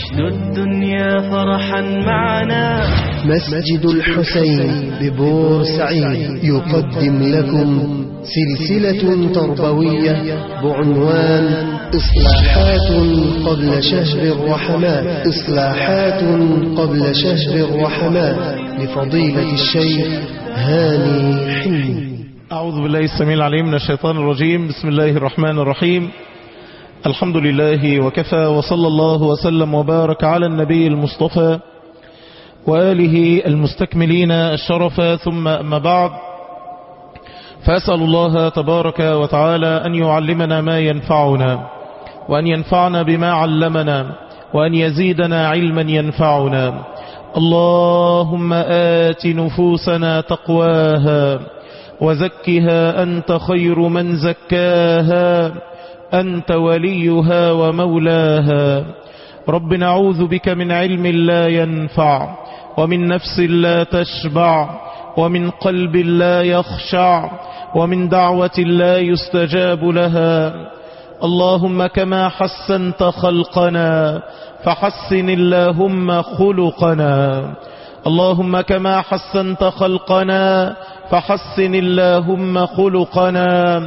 عشنا الدنيا فرحا معنا مسجد الحسين ببورسعيد يقدم لكم سلسلة تربوية بعنوان إصلاحات قبل شهر الرحمات إصلاحات قبل شهر الرحمات لفضيلة الشيخ هاني حلمي أعوذ بالله السميع العليم من الشيطان الرجيم بسم الله الرحمن الرحيم الحمد لله وكفى وصلى الله وسلم وبارك على النبي المصطفى وآله المستكملين الشرف ثم أما بعد فأسأل الله تبارك وتعالى أن يعلمنا ما ينفعنا وأن ينفعنا بما علمنا وأن يزيدنا علما ينفعنا اللهم آت نفوسنا تقواها وزكها أنت خير من زكاها أنت وليها ومولاها رب نعوذ بك من علم لا ينفع ومن نفس لا تشبع ومن قلب لا يخشع ومن دعوة لا يستجاب لها اللهم كما حسنت خلقنا فحسن اللهم خلقنا اللهم كما حسنت خلقنا فحسن اللهم خلقنا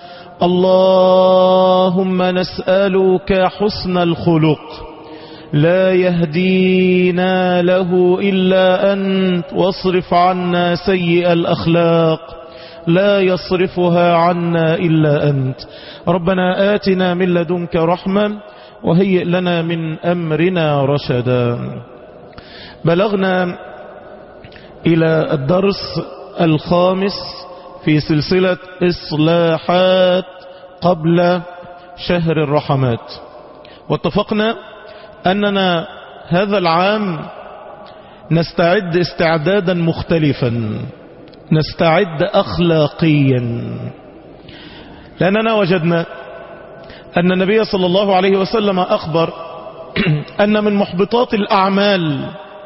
اللهم نسألك حسن الخلق لا يهدينا له إلا أنت واصرف عنا سيء الأخلاق لا يصرفها عنا إلا أنت ربنا آتنا من لدنك رحمة وهيئ لنا من أمرنا رشدا بلغنا إلى الدرس الخامس في سلسلة إصلاحات قبل شهر الرحمات واتفقنا أننا هذا العام نستعد استعدادا مختلفا نستعد أخلاقيا لأننا وجدنا أن النبي صلى الله عليه وسلم أخبر أن من محبطات الأعمال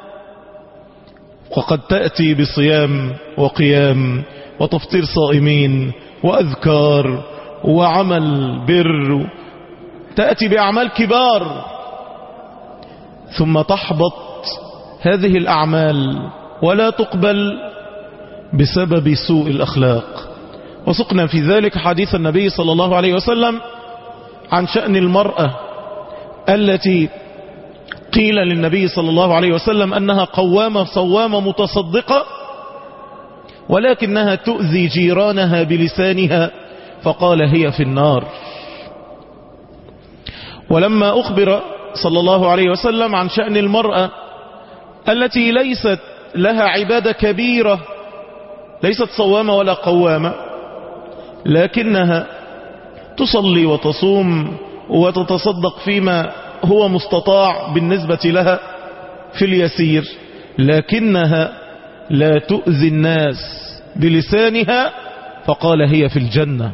وقد تأتي بصيام وقيام وتفطير صائمين وأذكار وعمل بر تأتي بأعمال كبار ثم تحبط هذه الأعمال ولا تقبل بسبب سوء الأخلاق وسقنا في ذلك حديث النبي صلى الله عليه وسلم عن شأن المرأة التي قيل للنبي صلى الله عليه وسلم أنها قوامة صوامة متصدقة ولكنها تؤذي جيرانها بلسانها فقال هي في النار ولما أخبر صلى الله عليه وسلم عن شأن المرأة التي ليست لها عبادة كبيرة ليست صوامة ولا قوامة لكنها تصلي وتصوم وتتصدق فيما هو مستطاع بالنسبة لها في اليسير لكنها لا تؤذي الناس بلسانها فقال هي في الجنة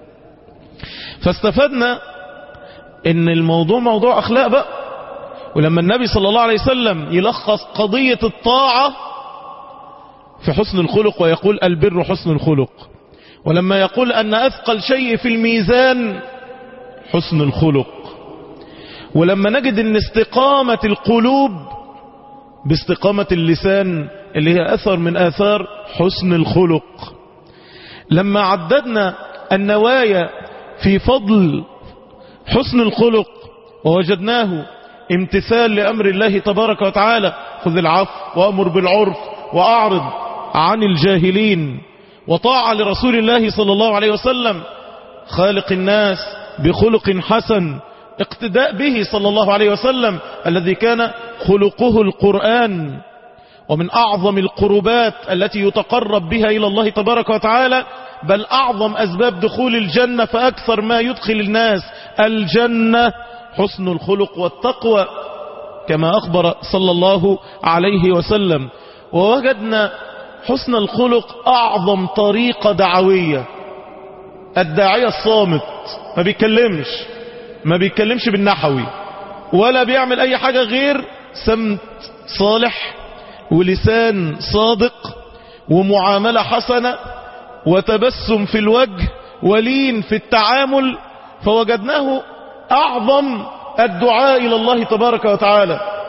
فاستفدنا ان الموضوع موضوع اخلاق بقى ولما النبي صلى الله عليه وسلم يلخص قضية الطاعة في حسن الخلق ويقول البر حسن الخلق ولما يقول ان اثقل شيء في الميزان حسن الخلق ولما نجد ان استقامة القلوب باستقامة اللسان اللي هي اثر من اثار حسن الخلق لما عددنا النوايا في فضل حسن الخلق ووجدناه امتثال لأمر الله تبارك وتعالى خذ العفو وأمر بالعرف وأعرض عن الجاهلين وطاعة لرسول الله صلى الله عليه وسلم خالق الناس بخلق حسن اقتداء به صلى الله عليه وسلم الذي كان خلقه القرآن ومن أعظم القربات التي يتقرب بها إلى الله تبارك وتعالى بل أعظم أسباب دخول الجنة فأكثر ما يدخل الناس الجنة حسن الخلق والتقوى كما أخبر صلى الله عليه وسلم ووجدنا حسن الخلق أعظم طريقة دعوية الداعية الصامت ما بيتكلمش ما بيتكلمش بالنحوي ولا بيعمل أي حاجة غير سمت صالح ولسان صادق ومعاملة حسنة وتبسم في الوجه ولين في التعامل فوجدناه أعظم الدعاء إلى الله تبارك وتعالى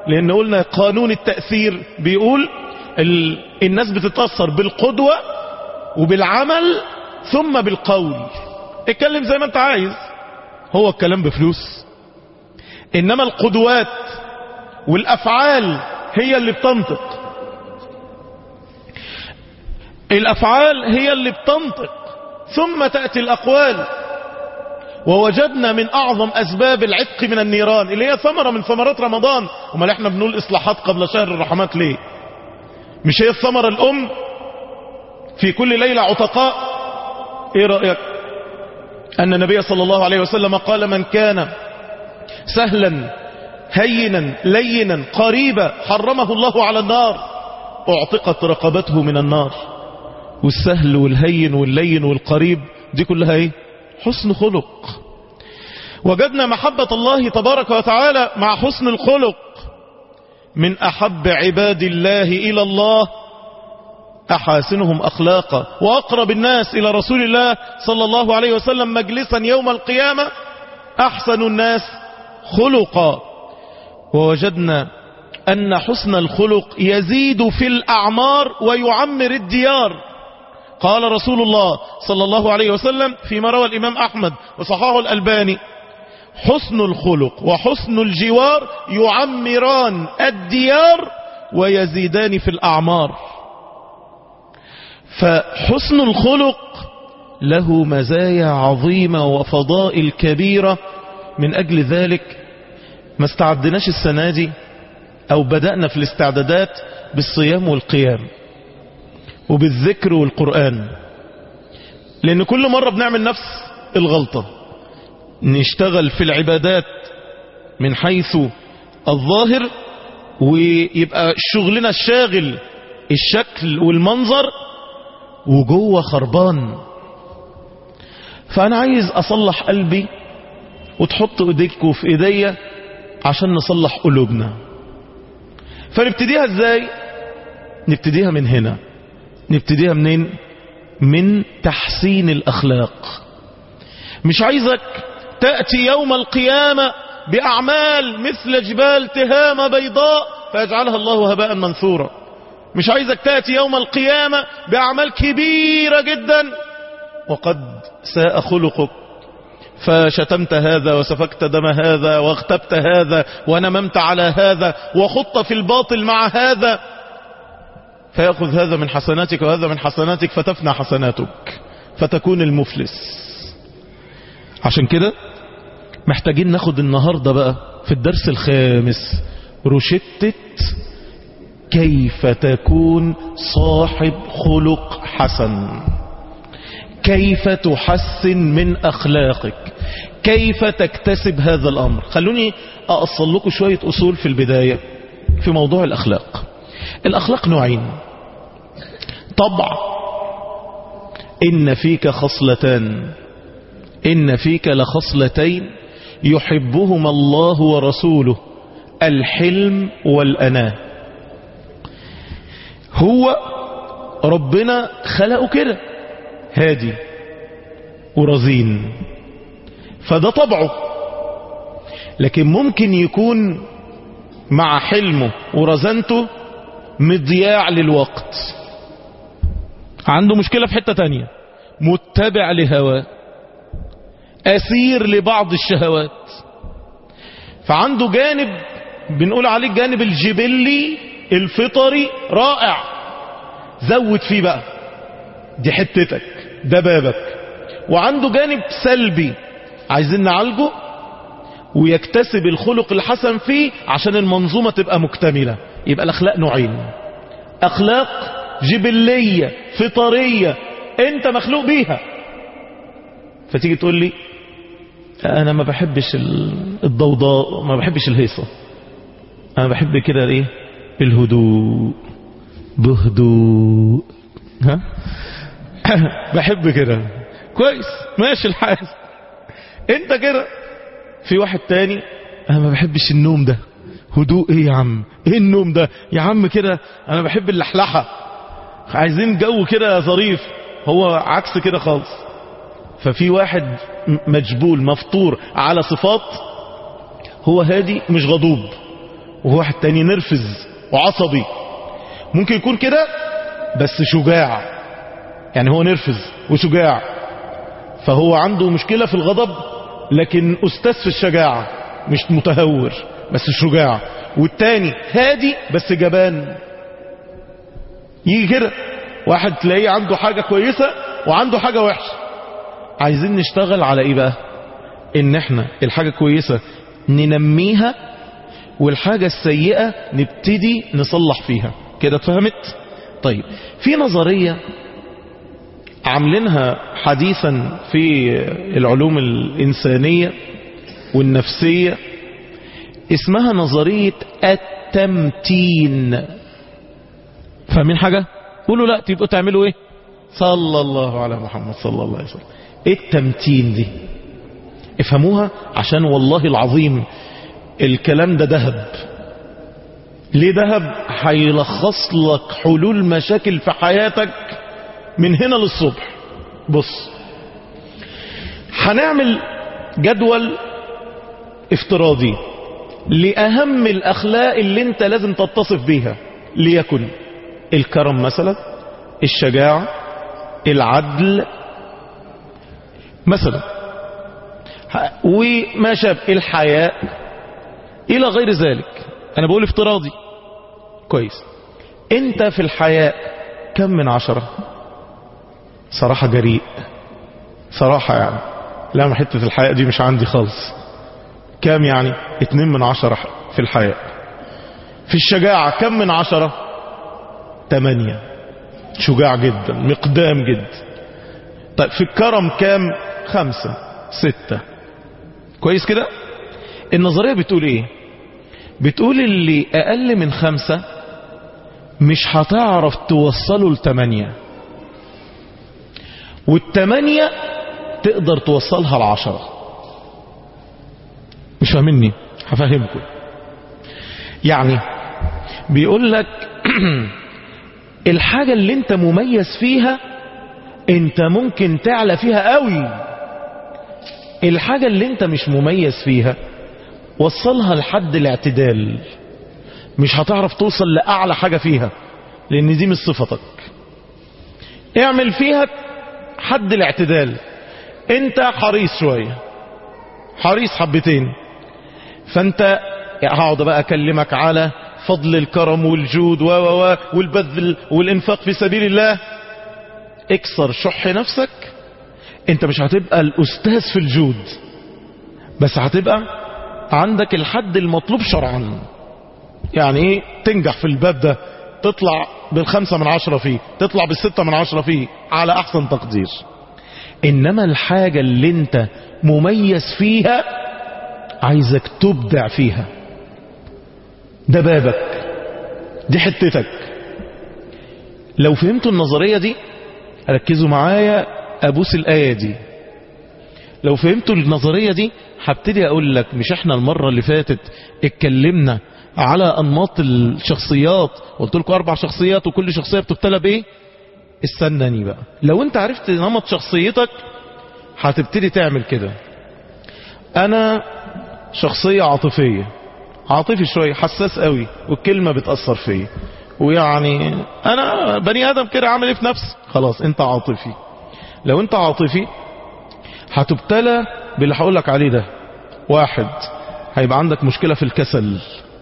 لان قلنا قانون التأثير بيقول ال... الناس بتتأثر بالقدوة وبالعمل ثم بالقول اتكلم زي ما انت عايز هو الكلام بفلوس انما القدوات والافعال هي اللي بتنطق الافعال هي اللي بتنطق ثم تأتي الاقوال ووجدنا من اعظم اسباب العتق من النيران اللي هي ثمرة من ثمرات رمضان امال احنا بنقول اصلاحات قبل شهر الرحمات ليه مش هي الثمرة الام في كل ليلة عتقاء ايه رأيك ان النبي صلى الله عليه وسلم قال من كان سهلا هينا لينا قريبا حرمه الله على النار اعتقت رقبته من النار والسهل والهين واللين والقريب دي كلها ايه حسن خلق وجدنا محبة الله تبارك وتعالى مع حسن الخلق من أحب عباد الله إلى الله أحاسنهم أخلاقا وأقرب الناس إلى رسول الله صلى الله عليه وسلم مجلسا يوم القيامة أحسن الناس خلقا ووجدنا أن حسن الخلق يزيد في الأعمار ويعمر الديار قال رسول الله صلى الله عليه وسلم فيما روى الإمام أحمد وصححه الألباني حسن الخلق وحسن الجوار يعمران الديار ويزيدان في الأعمار فحسن الخلق له مزايا عظيمة وفضائل كبيرة من أجل ذلك ما استعدناش السنة دي أو بدأنا في الاستعدادات بالصيام والقيام وبالذكر والقرآن لأن كل مرة بنعمل نفس الغلطة نشتغل في العبادات من حيث الظاهر ويبقى شغلنا الشاغل الشكل والمنظر وجوه خربان فأنا عايز أصلح قلبي وتحط ايديكوا في ايديا عشان نصلح قلوبنا فنبتديها ازاي نبتديها من هنا نبتديها منين من تحسين الاخلاق مش عايزك تأتي يوم القيامة بأعمال مثل جبال تهامة بيضاء فيجعلها الله هباء منثورا مش عايزك تأتي يوم القيامة بأعمال كبيرة جدا وقد ساء خلقك فشتمت هذا وسفكت دم هذا واغتبت هذا ونممت على هذا وخط في الباطل مع هذا فيأخذ هذا من حسناتك وهذا من حسناتك فتفنى حسناتك فتكون المفلس عشان كده محتاجين ناخد النهاردة بقى في الدرس الخامس روشتة كيف تكون صاحب خلق حسن كيف تحسن من أخلاقك كيف تكتسب هذا الأمر خلوني أأصل لكم شوية أصول في البداية في موضوع الأخلاق الأخلاق نوعين طبع إن فيك خصلتان إن فيك لخصلتين يحبهما الله ورسوله الحلم والأناه هو ربنا خلقه كده هادي ورزين فده طبعه لكن ممكن يكون مع حلمه ورزنته مضياع للوقت عنده مشكلة في حتة تانية متبع لهواه أسير لبعض الشهوات فعنده جانب بنقول عليه الجانب الجبلي الفطري رائع زود فيه بقى دي حتتك ده بابك وعنده جانب سلبي عايزين نعالجه ويكتسب الخلق الحسن فيه عشان المنظومة تبقى مكتملة يبقى الأخلاق نوعين أخلاق جبلية فطرية انت مخلوق بيها فتيجي تقول لي انا ما بحبش الضوضاء ما بحبش الهيصة انا بحب كده ايه الهدوء بهدوء ها بحب كده كويس ماشي الحال انت كده في واحد تاني انا ما بحبش النوم ده هدوء ايه يا عم ايه النوم ده يا عم كده انا بحب اللحلحة عايزين جو كده ظريف هو عكس كده خالص ففي واحد مجبول مفطور على صفات هو هادي مش غضوب وواحد تاني نرفز وعصبي ممكن يكون كده بس شجاع يعني هو نرفز وشجاع فهو عنده مشكلة في الغضب لكن أستاذ في الشجاعة مش متهور بس شجاع والتاني هادي بس جبان يجي كده واحد تلاقيه عنده حاجة كويسة وعنده حاجة وحشة عايزين نشتغل على ايه بقى ان احنا الحاجة كويسة ننميها والحاجة السيئة نبتدي نصلح فيها كده اتفهمت طيب في نظرية عاملينها حديثا في العلوم الإنسانية والنفسية اسمها نظرية التمتين فاهمين حاجة قولوا لا تبقوا تعملوا ايه صلى الله على محمد صلى الله عليه وسلم ايه التمتين دي افهموها عشان والله العظيم الكلام ده ذهب ليه ذهب هيلخص لك حلول مشاكل في حياتك من هنا للصبح بص هنعمل جدول افتراضي لأهم الأخلاق اللي انت لازم تتصف بيها ليكن الكرم مثلا الشجاعة العدل مثلا وما شاب الحياء إلى غير ذلك أنا بقول افتراضي كويس انت في الحياء كم من عشرة صراحة جريء صراحة يعني لا ما حتة الحياء دي مش عندي خالص كام يعني اتنين من عشرة في الحياء في الشجاعة كم من عشرة تمانية شجاع جدا مقدام جدا طيب في الكرم كام خمسة ستة كويس كده النظرية بتقول ايه بتقول اللي اقل من خمسة مش هتعرف توصله لتمانية والتمانية تقدر توصلها لعشرة مش فاهميني هفهمكم يعني بيقول لك الحاجة اللي انت مميز فيها انت ممكن تعلى فيها قوي الحاجة اللي انت مش مميز فيها وصلها لحد الاعتدال مش هتعرف توصل لأعلى حاجة فيها لأن دي مش صفتك اعمل فيها حد الاعتدال انت حريص شوية حريص حبتين فانت هقعد بقى اكلمك على فضل الكرم والجود و و والبذل والانفاق في سبيل الله اكسر شح نفسك انت مش هتبقى الاستاذ في الجود بس هتبقى عندك الحد المطلوب شرعا يعني ايه تنجح في الباب ده تطلع بالخمسة من عشرة فيه تطلع بالستة من عشرة فيه على احسن تقدير انما الحاجة اللي انت مميز فيها عايزك تبدع فيها ده بابك دي حتتك لو فهمتوا النظرية دي ركزوا معايا ابوس الآية دي لو فهمتوا النظرية دي هبتدي اقول لك مش احنا المرة اللي فاتت اتكلمنا على انماط الشخصيات قلت لكم اربع شخصيات وكل شخصية بتبتلى بايه استناني بقى لو انت عرفت نمط شخصيتك هتبتدي تعمل كده انا شخصية عاطفية عاطفي شوية حساس قوي والكلمة بتأثر فيا ويعني انا بني ادم كده عامل ايه في نفسي خلاص انت عاطفي لو انت عاطفي هتبتلى باللي هقول لك عليه ده واحد هيبقى عندك مشكلة في الكسل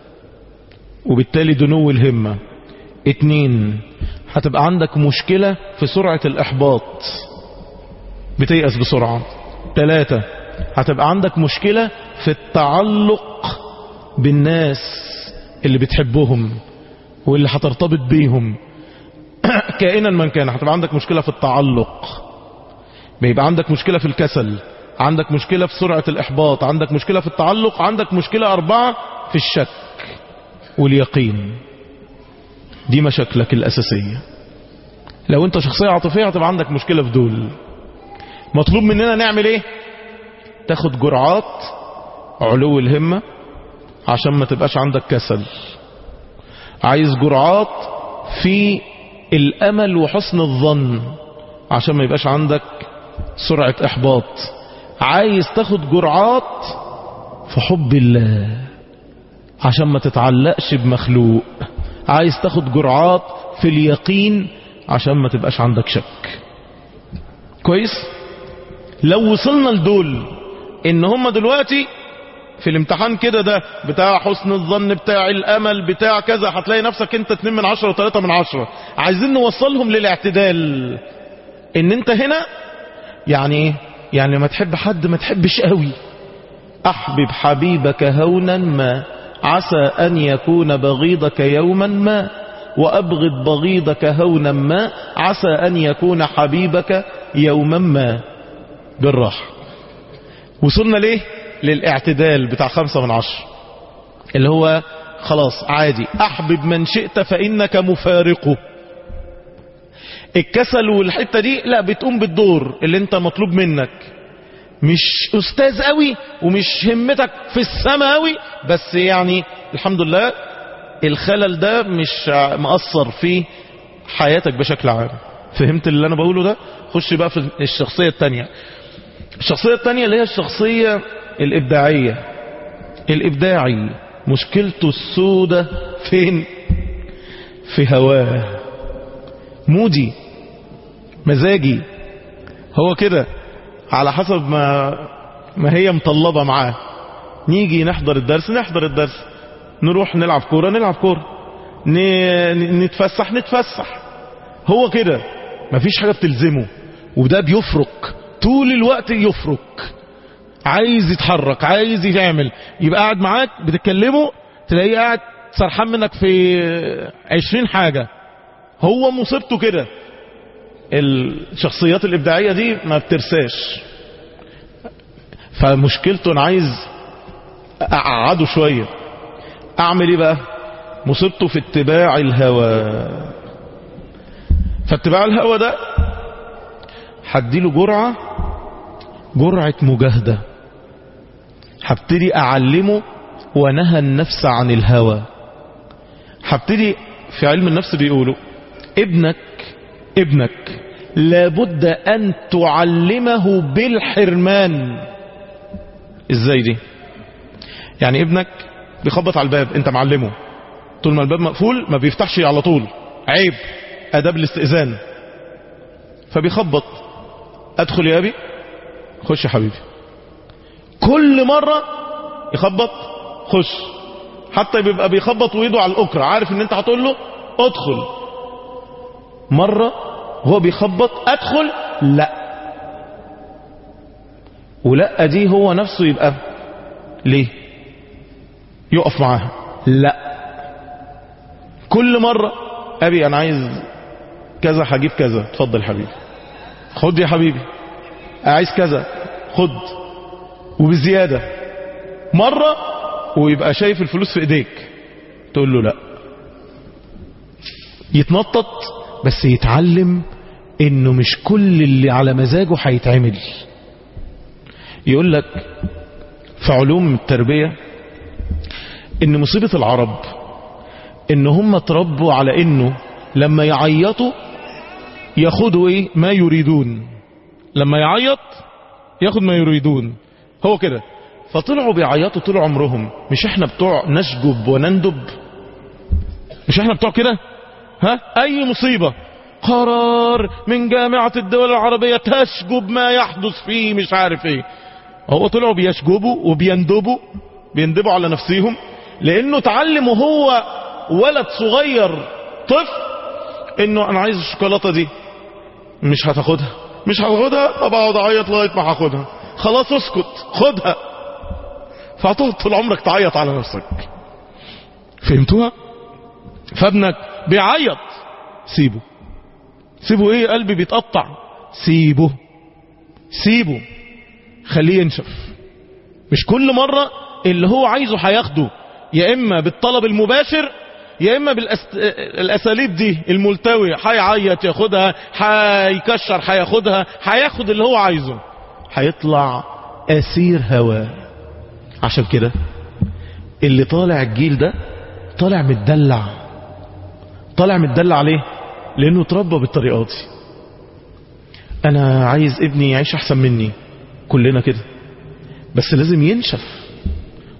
وبالتالي دنو الهمة اتنين هتبقى عندك مشكلة في سرعة الإحباط بتيأس بسرعة تلاتة هتبقى عندك مشكلة في التعلق بالناس اللي بتحبهم واللي هترتبط بيهم كائنا من كان هتبقى عندك مشكلة في التعلق بيبقى عندك مشكلة في الكسل عندك مشكلة في سرعة الإحباط عندك مشكلة في التعلق عندك مشكلة أربعة في الشك واليقين دي مشاكلك الأساسية لو انت شخصية عاطفية هتبقى عندك مشكلة في دول مطلوب مننا نعمل ايه تاخد جرعات علو الهمة عشان ما تبقاش عندك كسل عايز جرعات في الامل وحسن الظن عشان ما يبقاش عندك سرعة احباط عايز تاخد جرعات في حب الله عشان ما تتعلقش بمخلوق عايز تاخد جرعات في اليقين عشان ما تبقاش عندك شك كويس لو وصلنا لدول ان هم دلوقتي في الامتحان كده ده بتاع حسن الظن بتاع الامل بتاع كذا هتلاقي نفسك انت 2 من 10 و3 من 10 عايزين نوصلهم للاعتدال ان انت هنا يعني ايه يعني لما تحب حد ما تحبش قوي احبب حبيبك هونا ما عسى ان يكون بغيضك يوما ما وابغض بغيضك هونا ما عسى ان يكون حبيبك يوما ما بالراحة وصلنا ليه للاعتدال بتاع خمسة من عشر اللي هو خلاص عادي احبب من شئت فانك مفارقه الكسل والحتة دي لا بتقوم بالدور اللي انت مطلوب منك مش استاذ قوي ومش همتك في السما قوي بس يعني الحمد لله الخلل ده مش مأثر في حياتك بشكل عام فهمت اللي انا بقوله ده خش بقى في الشخصية التانية الشخصية التانية اللي هي الشخصية الابداعية الابداعي مشكلته السودة فين في هواه مودي مزاجي هو كده على حسب ما ما هي مطلبة معاه نيجي نحضر الدرس نحضر الدرس نروح نلعب كورة نلعب كورة ن- نتفسح نتفسح هو كده مفيش حاجة بتلزمه وده بيفرق طول الوقت يفرق عايز يتحرك عايز يعمل يبقى قاعد معاك بتتكلمه تلاقيه قاعد سرحان منك في عشرين حاجة هو مصيبته كده الشخصيات الإبداعية دي ما بترساش فمشكلته أنا عايز أقعده شوية أعمل إيه بقى مصيبته في اتباع الهوى فاتباع الهوى ده هديله جرعة جرعة مجاهدة هبتدي أعلمه ونهى النفس عن الهوى هبتدي في علم النفس بيقولوا ابنك ابنك لابد أن تعلمه بالحرمان ازاي دي يعني ابنك بيخبط على الباب انت معلمه طول ما الباب مقفول ما بيفتحش على طول عيب اداب الاستئذان فبيخبط ادخل يا ابي خش يا حبيبي كل مرة يخبط خش حتى بيبقى بيخبط وايده على الاكرة عارف ان انت هتقول له ادخل مرة هو بيخبط ادخل لا ولا دي هو نفسه يبقى ليه يقف معاها لا كل مرة ابي انا عايز كذا هجيب كذا اتفضل حبيبي خد يا حبيبي عايز كذا خد وبزيادة مرة ويبقى شايف الفلوس في ايديك تقول له لا يتنطط بس يتعلم انه مش كل اللي على مزاجه هيتعمل يقول لك في علوم التربية ان مصيبة العرب ان هم تربوا على انه لما يعيطوا ياخدوا ايه ما يريدون لما يعيط ياخد ما يريدون هو كده فطلعوا بيعيطوا طول عمرهم مش احنا بتوع نشجب ونندب مش احنا بتوع كده ها اي مصيبة قرار من جامعة الدول العربية تشجب ما يحدث فيه مش عارف ايه هو طلعوا بيشجبوا وبيندبوا بيندبوا على نفسيهم لانه اتعلم وهو ولد صغير طفل انه انا عايز الشوكولاتة دي مش هتاخدها مش هاخدها بقعد اعيط لغايه ما هاخدها خلاص اسكت خدها فهتقعد طول عمرك تعيط على نفسك فهمتوها فابنك بيعيط سيبه سيبه ايه قلبي بيتقطع سيبه سيبه خليه ينشف مش كل مرة اللي هو عايزه هياخده يا اما بالطلب المباشر يا اما بالاساليب دي الملتوية هيعيط ياخدها هيكشر هياخدها هياخد اللي هو عايزه هيطلع اسير هواه عشان كده اللي طالع الجيل ده طالع متدلع طالع متدلع عليه لانه اتربى بالطريقه دي انا عايز ابني يعيش احسن مني كلنا كده بس لازم ينشف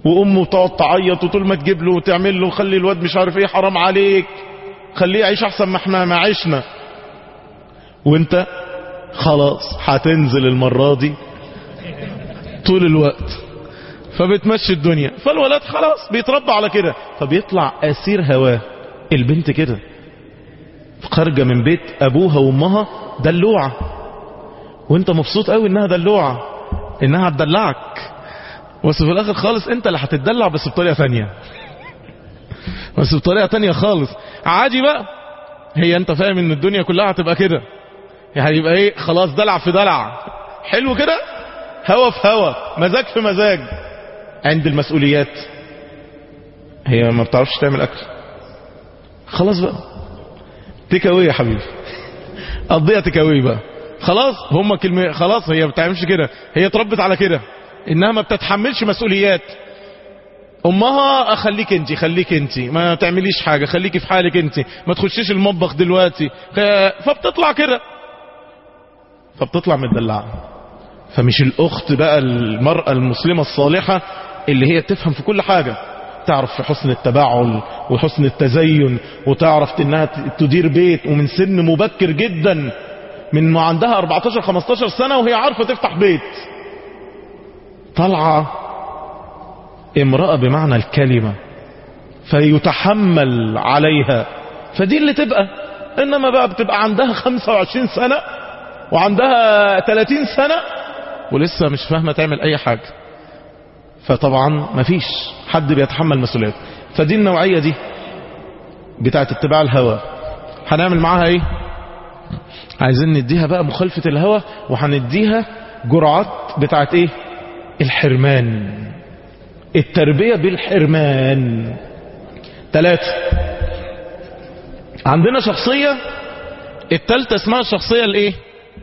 وامه تقعد تعيط وطول ما تجيب له وتعمل له خلي الواد مش عارف ايه حرام عليك خليه يعيش احسن ما احنا ما عشنا وانت خلاص هتنزل المرة دي طول الوقت فبتمشي الدنيا فالولد خلاص بيتربى على كده فبيطلع اسير هواه البنت كده خارجة من بيت ابوها وامها دلوعة وانت مبسوط قوي انها دلوعة انها هتدلعك بس في الاخر خالص انت اللي هتتدلع بس بطريقة ثانية بس بطريقة تانية خالص عادي بقى هي انت فاهم ان الدنيا كلها هتبقى كده يعني يبقى ايه خلاص دلع في دلع حلو كده هوا في هوا مزاج في مزاج عند المسؤوليات هي ما بتعرفش تعمل اكل خلاص بقى تكاوي يا حبيبي قضيها تكاوي بقى خلاص هما كلمة خلاص هي ما بتعملش كده هي اتربت على كده انها ما بتتحملش مسؤوليات امها خليك انت خليك انت ما تعمليش حاجة خليكي في حالك انت ما تخشيش المطبخ دلوقتي فبتطلع كده فبتطلع متدلعة فمش الاخت بقى المرأة المسلمة الصالحة اللي هي تفهم في كل حاجة تعرف في حسن التباعل وحسن التزين وتعرف انها تدير بيت ومن سن مبكر جدا من ما عندها 14 15 سنة وهي عارفة تفتح بيت طالعة امرأة بمعنى الكلمة فيتحمل عليها فدي اللي تبقى انما بقى بتبقى عندها 25 سنة وعندها 30 سنة ولسه مش فاهمة تعمل اي حاجة فطبعا مفيش حد بيتحمل مسؤوليات فدي النوعية دي بتاعت اتباع الهوى هنعمل معاها ايه عايزين نديها بقى مخالفة الهوى وهنديها جرعات بتاعت ايه الحرمان التربية بالحرمان ثلاثة عندنا شخصية التالتة اسمها الشخصية الايه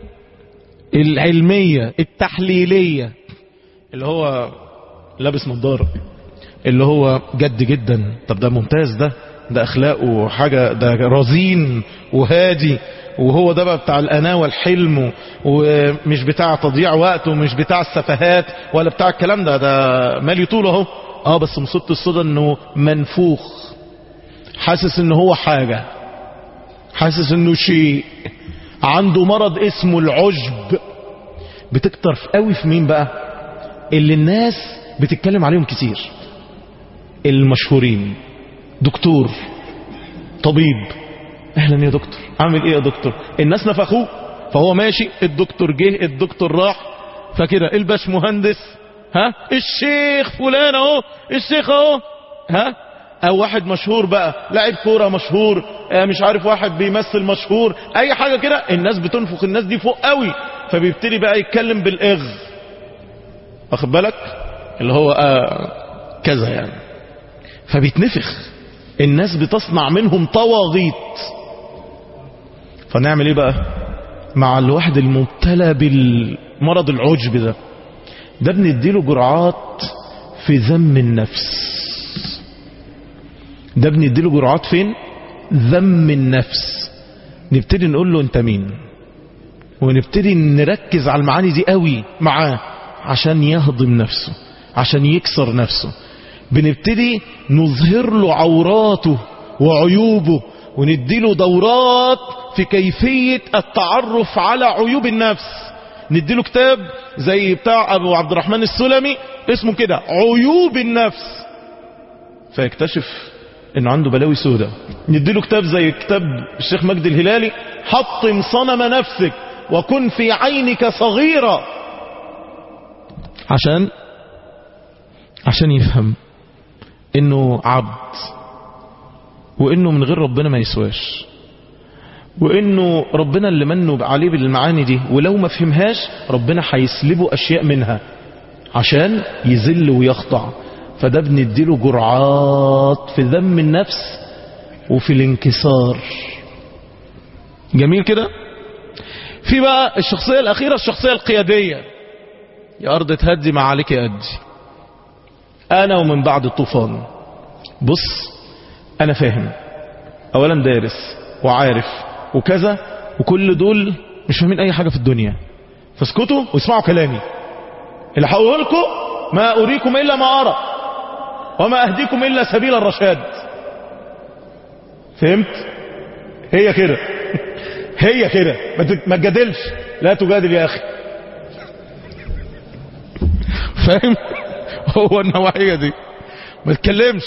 العلمية التحليلية اللي هو لابس نظارة اللي هو جد جدا طب ده ممتاز ده ده اخلاقه حاجة ده رزين وهادي وهو ده بقى بتاع الأنا والحلم ومش بتاع تضييع وقت ومش بتاع السفهات ولا بتاع الكلام ده ده مالي طول اهو اه بس مصيبة الصدى انه منفوخ حاسس ان هو حاجة حاسس انه شيء عنده مرض اسمه العجب بتكتر قوي في مين بقى اللي الناس بتتكلم عليهم كتير المشهورين دكتور طبيب اهلا يا دكتور عامل ايه يا دكتور الناس نفخوه فهو ماشي الدكتور جه الدكتور راح فكده الباش مهندس ها الشيخ فلان اهو الشيخ اهو ها او واحد مشهور بقى لاعب كوره مشهور آه مش عارف واحد بيمثل مشهور اي حاجه كده الناس بتنفخ الناس دي فوق قوي فبيبتدي بقى يتكلم بالاغ واخد بالك اللي هو آه كذا يعني فبيتنفخ الناس بتصنع منهم طواغيت فنعمل ايه بقى مع الواحد المبتلى بالمرض العجب ده ده بنديله جرعات في ذم النفس ده بنديله جرعات فين ذم النفس نبتدي نقول له انت مين ونبتدي نركز على المعاني دي قوي معاه عشان يهضم نفسه عشان يكسر نفسه بنبتدي نظهر له عوراته وعيوبه ونديله دورات في كيفية التعرف على عيوب النفس نديله كتاب زي بتاع ابو عبد الرحمن السلمي اسمه كده عيوب النفس فيكتشف انه عنده بلاوي سودة نديله كتاب زي كتاب الشيخ مجد الهلالي حطم صنم نفسك وكن في عينك صغيرة عشان عشان يفهم انه عبد وانه من غير ربنا ما يسواش وانه ربنا اللي منه عليه بالمعاني دي ولو ما فهمهاش ربنا هيسلبه اشياء منها عشان يذل ويخضع فده بنديله جرعات في ذم النفس وفي الانكسار جميل كده في بقى الشخصية الأخيرة الشخصية القيادية يا أرض تهدي ما عليك أدي أنا ومن بعد الطوفان بص أنا فاهم أولا دارس وعارف وكذا وكل دول مش فاهمين أي حاجة في الدنيا فاسكتوا واسمعوا كلامي اللي هقوله لكم ما أريكم إلا ما أرى وما أهديكم إلا سبيل الرشاد فهمت هي كده هي كده ما تت- ما تجادلش لا تجادل يا أخي فاهم هو النوعية دي ما تتكلمش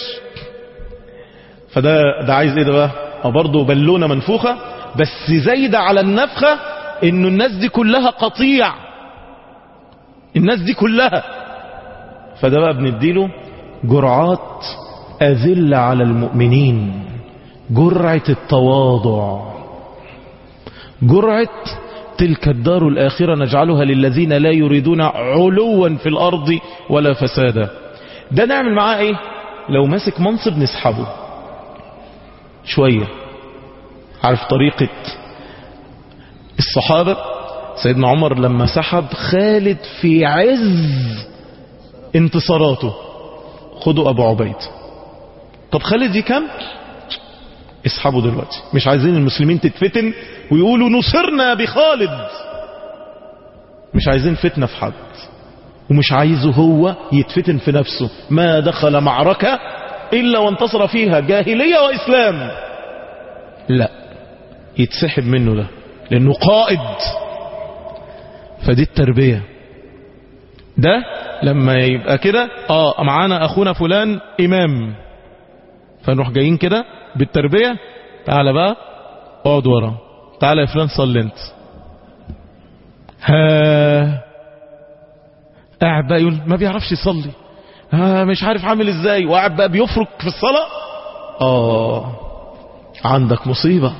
فده ده عايز ايه ده بقى هو برضه بالونه منفوخه بس زايده على النفخه انه الناس دي كلها قطيع الناس دي كلها فده بقى بنديله جرعات أذلة على المؤمنين جرعة التواضع جرعة تلك الدار الآخرة نجعلها للذين لا يريدون علوا في الأرض ولا فسادا ده نعمل معاه ايه لو ماسك منصب نسحبه شوية عارف طريقة الصحابة سيدنا عمر لما سحب خالد في عز انتصاراته خدوا ابو عبيد طب خالد يكمل اسحبوا دلوقتي مش عايزين المسلمين تتفتن ويقولوا نصرنا بخالد مش عايزين فتنة في حد ومش عايزه هو يتفتن في نفسه ما دخل معركة إلا وانتصر فيها جاهلية وإسلام لا يتسحب منه ده لأنه قائد فدي التربية ده لما يبقى كده اه معانا اخونا فلان امام فنروح جايين كده بالتربية تعالى بقى اقعد ورا تعالى يا فلان صلي انت ها قاعد بقى يقول ما بيعرفش يصلي ها مش عارف عامل ازاي وقاعد بقى بيفرك في الصلاة اه عندك مصيبة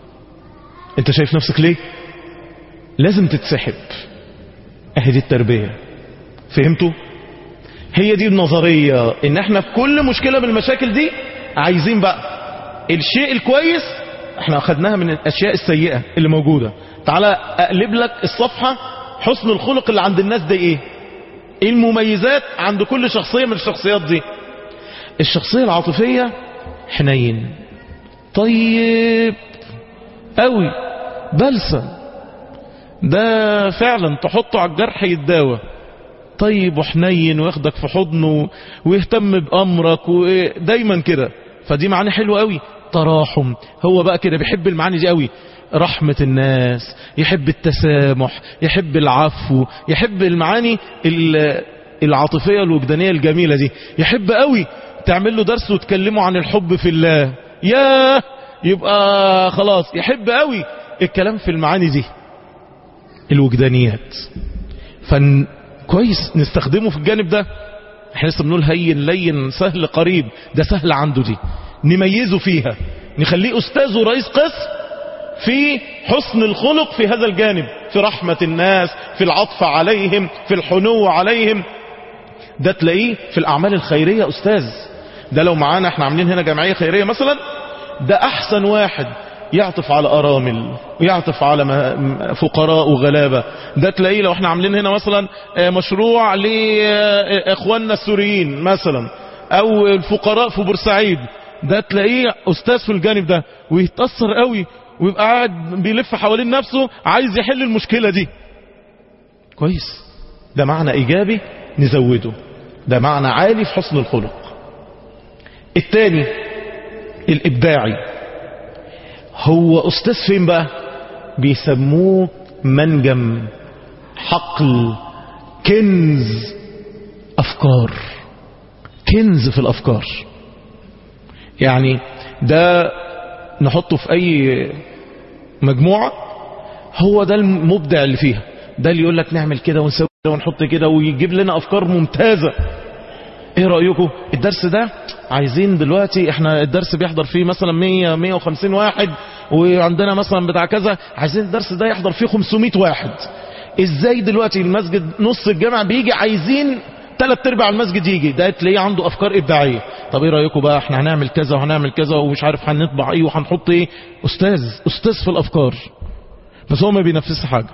انت شايف نفسك ليه لازم تتسحب اهي دي التربية فهمتوا هي دي النظرية ان احنا في كل مشكلة من المشاكل دي عايزين بقى الشيء الكويس احنا اخدناها من الاشياء السيئة اللي موجودة تعالى اقلب لك الصفحة حسن الخلق اللي عند الناس دي ايه ايه المميزات عند كل شخصية من الشخصيات دي الشخصية العاطفية حنين طيب قوي بلسم ده فعلا تحطه على الجرح يتداوى طيب وحنين وياخدك في حضنه ويهتم بأمرك ودايما كده فدي معاني حلوة قوي تراحم هو بقى كده بيحب المعاني دي قوي رحمة الناس يحب التسامح يحب العفو يحب المعاني ال- العاطفية الوجدانية الجميلة دي يحب قوي تعمل له درس وتكلمه عن الحب في الله ياه يبقى خلاص يحب قوي الكلام في المعاني دي الوجدانيات فن كويس نستخدمه في الجانب ده احنا لسه بنقول هين لين سهل قريب ده سهل عنده دي نميزه فيها نخليه استاذ ورئيس قسم في حسن الخلق في هذا الجانب في رحمة الناس في العطف عليهم في الحنو عليهم ده تلاقيه في الأعمال الخيرية أستاذ ده لو معانا احنا عاملين هنا جمعية خيرية مثلا ده أحسن واحد يعطف على أرامل ويعطف على م- فقراء وغلابة ده تلاقيه لو احنا عاملين هنا مثلا آه، مشروع لإخواننا السوريين مثلا أو الفقراء في بورسعيد ده تلاقيه أستاذ في الجانب ده ويتأثر قوي ويبقى قاعد بيلف حوالين نفسه عايز يحل المشكلة دي كويس ده معنى إيجابي نزوده ده معنى عالي في حسن الخلق الثاني الإبداعي هو أستاذ فين بقى بيسموه منجم حقل كنز أفكار كنز في الأفكار يعني ده نحطه في أي مجموعة هو ده المبدع اللي فيها ده اللي يقول لك نعمل كده ونسوي كده ونحط كده ويجيب لنا أفكار ممتازة ايه رأيكم الدرس ده عايزين دلوقتي احنا الدرس بيحضر فيه مثلا 100 150 واحد وعندنا مثلا بتاع كذا عايزين الدرس ده يحضر فيه 500 واحد ازاي دلوقتي المسجد نص الجامع بيجي عايزين ثلاث ارباع المسجد يجي ده تلاقيه عنده افكار ابداعيه طب ايه رايكم بقى احنا هنعمل كذا وهنعمل كذا ومش عارف هنطبع ايه وهنحط ايه استاذ استاذ في الافكار بس هو ما بينفذش حاجه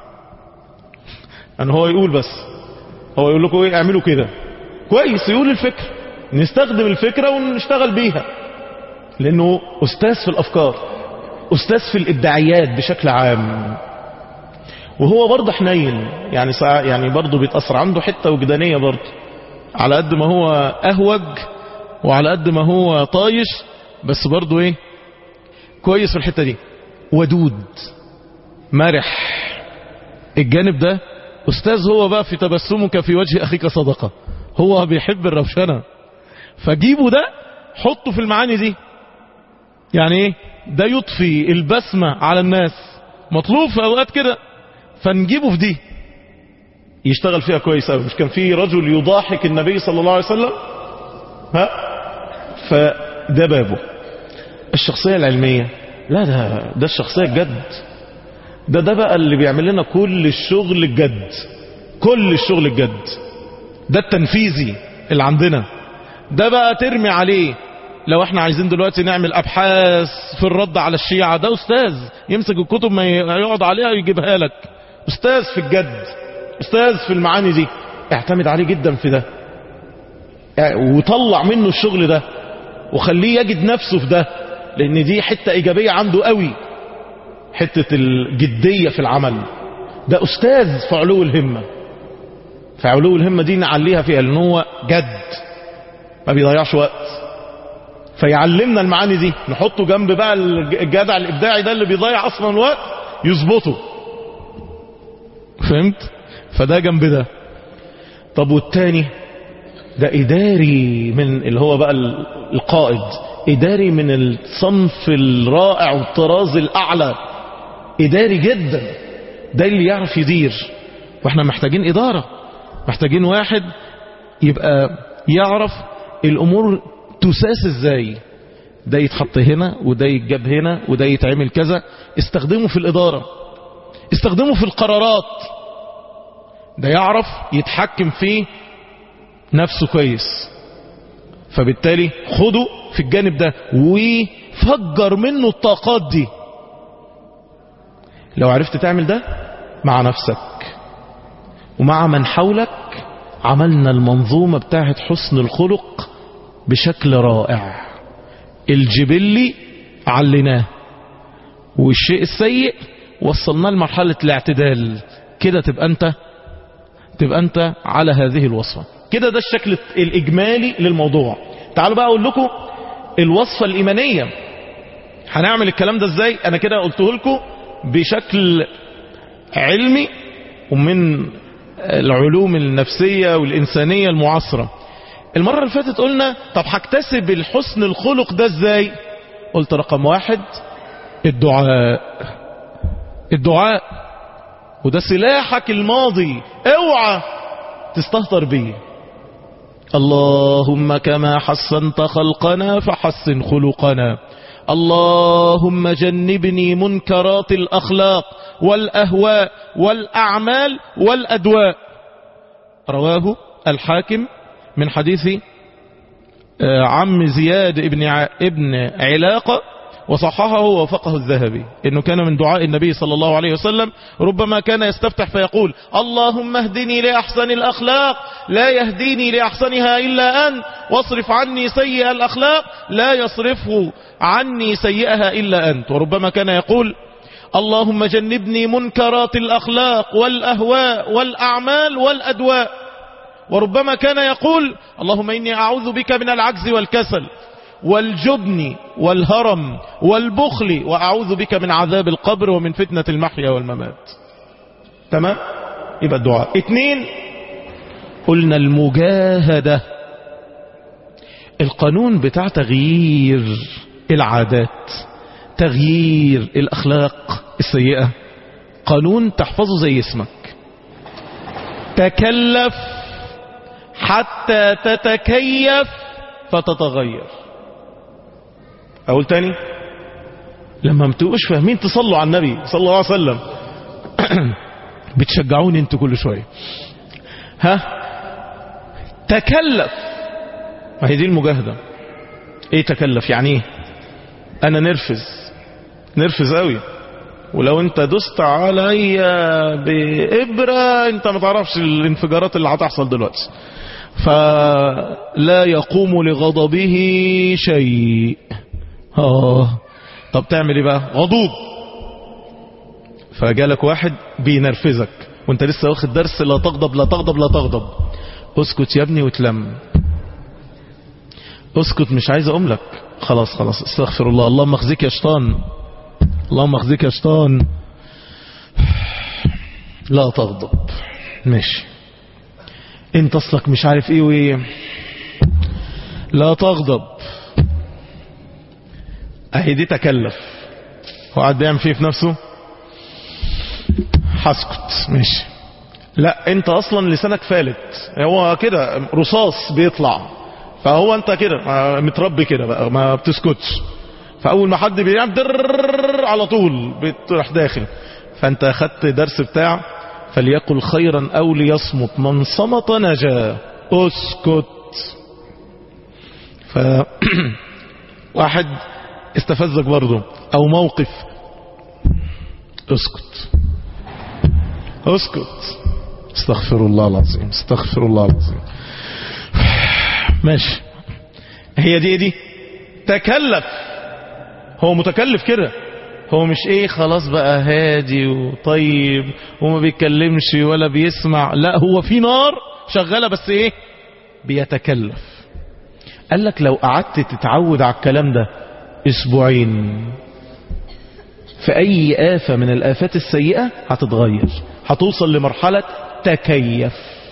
ان هو يقول بس هو يقول لكم ايه اعملوا كده كويس يقول الفكرة نستخدم الفكرة ونشتغل بيها لانه استاذ في الافكار استاذ في الابداعيات بشكل عام وهو برضه حنين يعني ساعة يعني برضه بيتأثر عنده حتة وجدانية برضه على قد ما هو اهوج وعلى قد ما هو طايش بس برضه ايه كويس في الحتة دي ودود مرح الجانب ده استاذ هو بقى في تبسمك في وجه اخيك صدقة هو بيحب الروشنة فجيبه ده حطه في المعاني دي يعني ايه ده يطفي البسمة على الناس مطلوب في اوقات كده فنجيبه في دي يشتغل فيها كويس قوي مش كان في رجل يضاحك النبي صلى الله عليه وسلم ها فده بابه الشخصية العلمية لا ده ده الشخصية الجد ده ده بقى اللي بيعمل لنا كل الشغل الجد كل الشغل الجد ده التنفيذي اللي عندنا ده بقى ترمي عليه لو احنا عايزين دلوقتي نعمل ابحاث في الرد على الشيعة ده استاذ يمسك الكتب ما يقعد عليها يجيبها لك استاذ في الجد استاذ في المعاني دي اعتمد عليه جدا في ده وطلع منه الشغل ده وخليه يجد نفسه في ده لان دي حتة ايجابية عنده قوي حتة الجدية في العمل ده استاذ في علو الهمة في علو الهمة دي نعليها فيها لان هو جد ما بيضيعش وقت فيعلمنا المعاني دي نحطه جنب بقى الجدع الابداعي ده اللي بيضيع اصلا الوقت يظبطه فهمت فده جنب ده طب والتاني ده اداري من اللي هو بقى القائد اداري من الصنف الرائع والطراز الاعلى اداري جدا ده اللي يعرف يدير واحنا محتاجين ادارة محتاجين واحد يبقى يعرف الامور تساس ازاي ده يتحط هنا وده يتجاب هنا وده يتعمل كذا استخدمه في الادارة استخدمه في القرارات ده يعرف يتحكم في نفسه كويس فبالتالي خده في الجانب ده وفجر منه الطاقات دي لو عرفت تعمل ده مع نفسك ومع من حولك عملنا المنظومة بتاعت حسن الخلق بشكل رائع الجبلي علناه والشيء السيء وصلناه لمرحلة الاعتدال كده تبقى انت تبقى انت على هذه الوصفة كده ده الشكل الاجمالي للموضوع تعالوا بقى اقول لكم الوصفة الايمانية هنعمل الكلام ده ازاي انا كده قلته لكم بشكل علمي ومن العلوم النفسية والإنسانية المعاصرة المرة اللي فاتت قلنا طب هكتسب الحسن الخلق ده ازاي قلت رقم واحد الدعاء الدعاء وده سلاحك الماضي اوعى تستهتر بيه اللهم كما حسنت خلقنا فحسن خلقنا اللهم جنبني منكرات الأخلاق والأهواء والأعمال والأدواء رواه الحاكم من حديث عم زياد ابن ابن علاقة وصححه ووافقه الذهبي انه كان من دعاء النبي صلى الله عليه وسلم ربما كان يستفتح فيقول اللهم اهدني لأحسن الأخلاق لا يهديني لأحسنها إلا أنت واصرف عني سيئ الأخلاق لا يصرفه عني سيئها إلا أنت وربما كان يقول اللهم جنبني منكرات الأخلاق والأهواء والأعمال والأدواء وربما كان يقول اللهم إني أعوذ بك من العجز والكسل والجبن والهرم والبخل وأعوذ بك من عذاب القبر ومن فتنة المحيا والممات تمام يبقى الدعاء اتنين قلنا المجاهدة القانون بتاع تغيير العادات تغيير الأخلاق السيئة قانون تحفظه زي اسمك تكلف حتى تتكيف فتتغير اقول تاني لما متبقوش فاهمين تصلوا على النبي صلى الله عليه وسلم بتشجعوني انتوا كل شوية ها تكلف ما هي دي المجاهدة ايه تكلف يعني ايه انا نرفز نرفز قوي ولو انت دست عليا بإبرة انت ما تعرفش الانفجارات اللي هتحصل دلوقتي فلا يقوم لغضبه شيء اه طب تعمل ايه بقى غضوب فجالك واحد بينرفزك وانت لسه واخد درس لا تغضب لا تغضب لا تغضب اسكت يا ابني وتلم اسكت مش عايز اقوم لك خلاص خلاص استغفر الله اللهم اخزيك يا شيطان اللهم اخزيك يا شيطان لا تغضب ماشي انت اصلك مش عارف ايه وايه لا تغضب اهي دي تكلف هو قاعد بيعمل فيه في نفسه هسكت ماشي لا انت اصلا لسانك فالت هو كده رصاص بيطلع فهو انت كده ما- متربي كده بقى ما بتسكتش فاول ما حد بيعمل در على طول بتروح داخل فانت اخدت درس بتاع فليقل خيرا او ليصمت من صمت نجا اسكت ف واحد استفزك برضه او موقف اسكت اسكت استغفر الله العظيم استغفر الله العظيم ماشي هي دي دي تكلف هو متكلف كده هو مش ايه خلاص بقى هادي وطيب وما بيتكلمش ولا بيسمع لا هو في نار شغالة بس ايه بيتكلف قال لك لو قعدت تتعود على الكلام ده اسبوعين في اي آفة من الآفات السيئة هتتغير هتوصل لمرحلة تكيف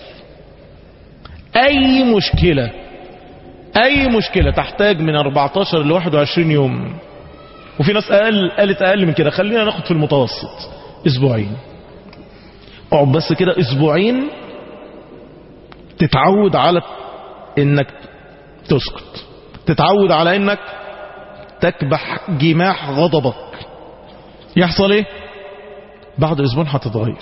اي مشكلة اي مشكلة تحتاج من 14 ل 21 يوم وفي ناس اقل قالت اقل من كده خلينا ناخد في المتوسط اسبوعين اقعد بس كده اسبوعين تتعود على انك تسكت تتعود على انك تكبح جماح غضبك يحصل ايه بعد اسبوع هتتغير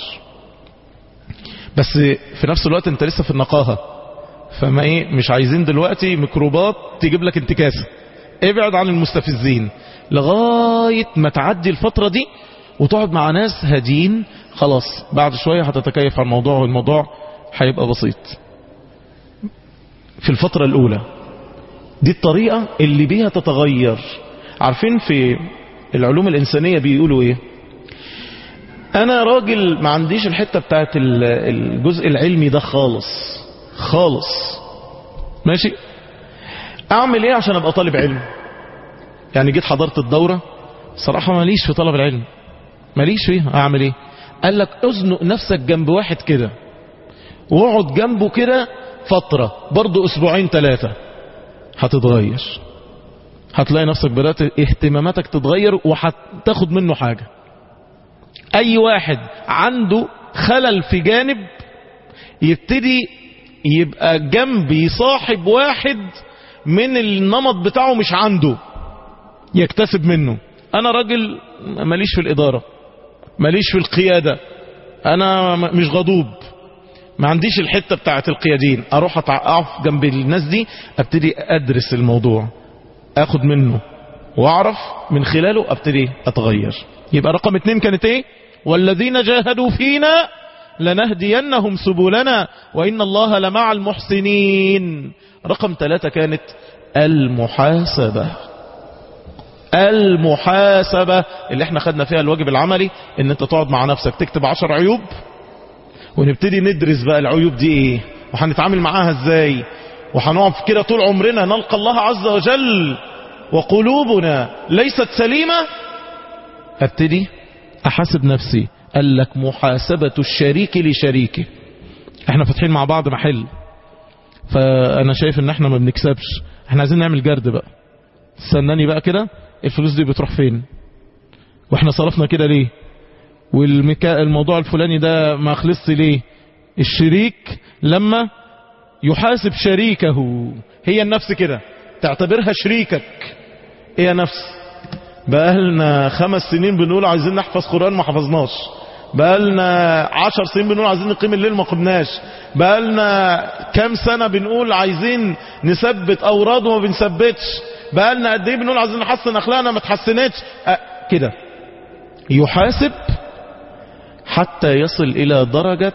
بس في نفس الوقت انت لسه في النقاهة فما ايه مش عايزين دلوقتي ميكروبات تجيب لك انتكاسة ابعد عن المستفزين لغاية ما تعدي الفترة دي وتقعد مع ناس هادين خلاص بعد شوية هتتكيف على الموضوع والموضوع هيبقى بسيط في الفترة الأولى دي الطريقة اللي بيها تتغير عارفين في العلوم الإنسانية بيقولوا إيه أنا راجل ما عنديش الحتة بتاعت ال- الجزء العلمي ده خالص خالص ماشي أعمل إيه عشان أبقى طالب علم يعني جيت حضرت الدورة صراحة ماليش في طلب العلم ماليش فيها أعمل إيه قال لك ازنق نفسك جنب واحد كده واقعد جنبه كده فترة برضو أسبوعين ثلاثة هتتغير هتلاقي نفسك بدأت اهتماماتك تتغير وهتاخد منه حاجة أي واحد عنده خلل في جانب يبتدي يبقى جنب يصاحب واحد من النمط بتاعه مش عنده يكتسب منه أنا راجل ماليش في الإدارة ماليش في القيادة أنا م- مش غضوب ما عنديش الحتة بتاعت القيادين اروح أتع- اقف جنب الناس دي ابتدي ادرس الموضوع اخد منه واعرف من خلاله ابتدي اتغير يبقى رقم اتنين كانت ايه والذين جاهدوا فينا لنهدينهم سبلنا وان الله لمع المحسنين رقم ثلاثة كانت المحاسبة المحاسبة اللي احنا خدنا فيها الواجب العملي ان انت تقعد مع نفسك تكتب عشر عيوب ونبتدي ندرس بقى العيوب دي ايه وهنتعامل معاها ازاي وهنقف كده طول عمرنا نلقى الله عز وجل وقلوبنا ليست سليمة ابتدي احاسب نفسي قال لك محاسبة الشريك لشريكه احنا فاتحين مع بعض محل فانا شايف ان احنا ما بنكسبش احنا عايزين نعمل جرد بقى استناني بقى كده الفلوس دي بتروح فين واحنا صرفنا كده ليه والمكا... الموضوع الفلاني ده ما خلصت ليه الشريك لما يحاسب شريكه هي النفس كده تعتبرها شريكك ايه يا نفس بقالنا خمس سنين بنقول عايزين نحفظ قرآن ما حفظناش بقالنا عشر سنين بنقول عايزين نقيم الليل ما قمناش بقالنا كام سنة بنقول عايزين نثبت أوراد وما بنثبتش بقالنا قد ايه بنقول عايزين نحسن أخلاقنا ما تحسنتش أه كده يحاسب حتى يصل إلى درجة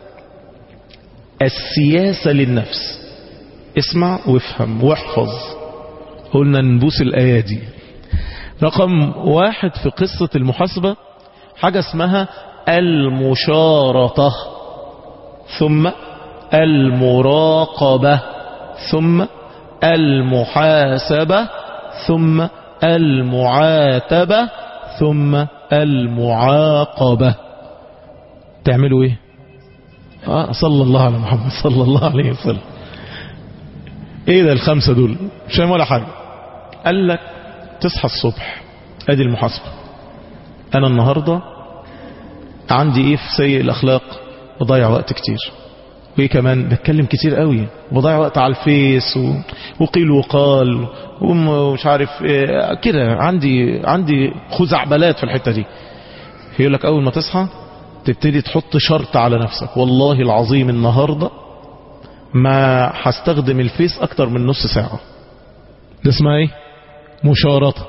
السياسة للنفس اسمع وافهم واحفظ قلنا نبوس الأيادي رقم واحد في قصة المحاسبة حاجة اسمها المشارطة ثم المراقبة ثم المحاسبة ثم المعاتبة ثم المعاقبة تعملوا ايه آه صلى الله على محمد صلى الله عليه وسلم ايه ده الخمسة دول مش فاهم ولا حاجة قال لك تصحى الصبح ادي المحاسبة انا النهاردة عندي ايه في سيء الاخلاق بضيع وقت كتير وايه كمان بتكلم كتير قوي بضيع وقت على الفيس و... وقيل وقال ومش عارف إيه كده عندي عندي خزعبلات في الحتة دي يقول لك اول ما تصحى تبتدي تحط شرط على نفسك والله العظيم النهاردة ما هستخدم الفيس اكتر من نص ساعة ده اسمها ايه مشارطة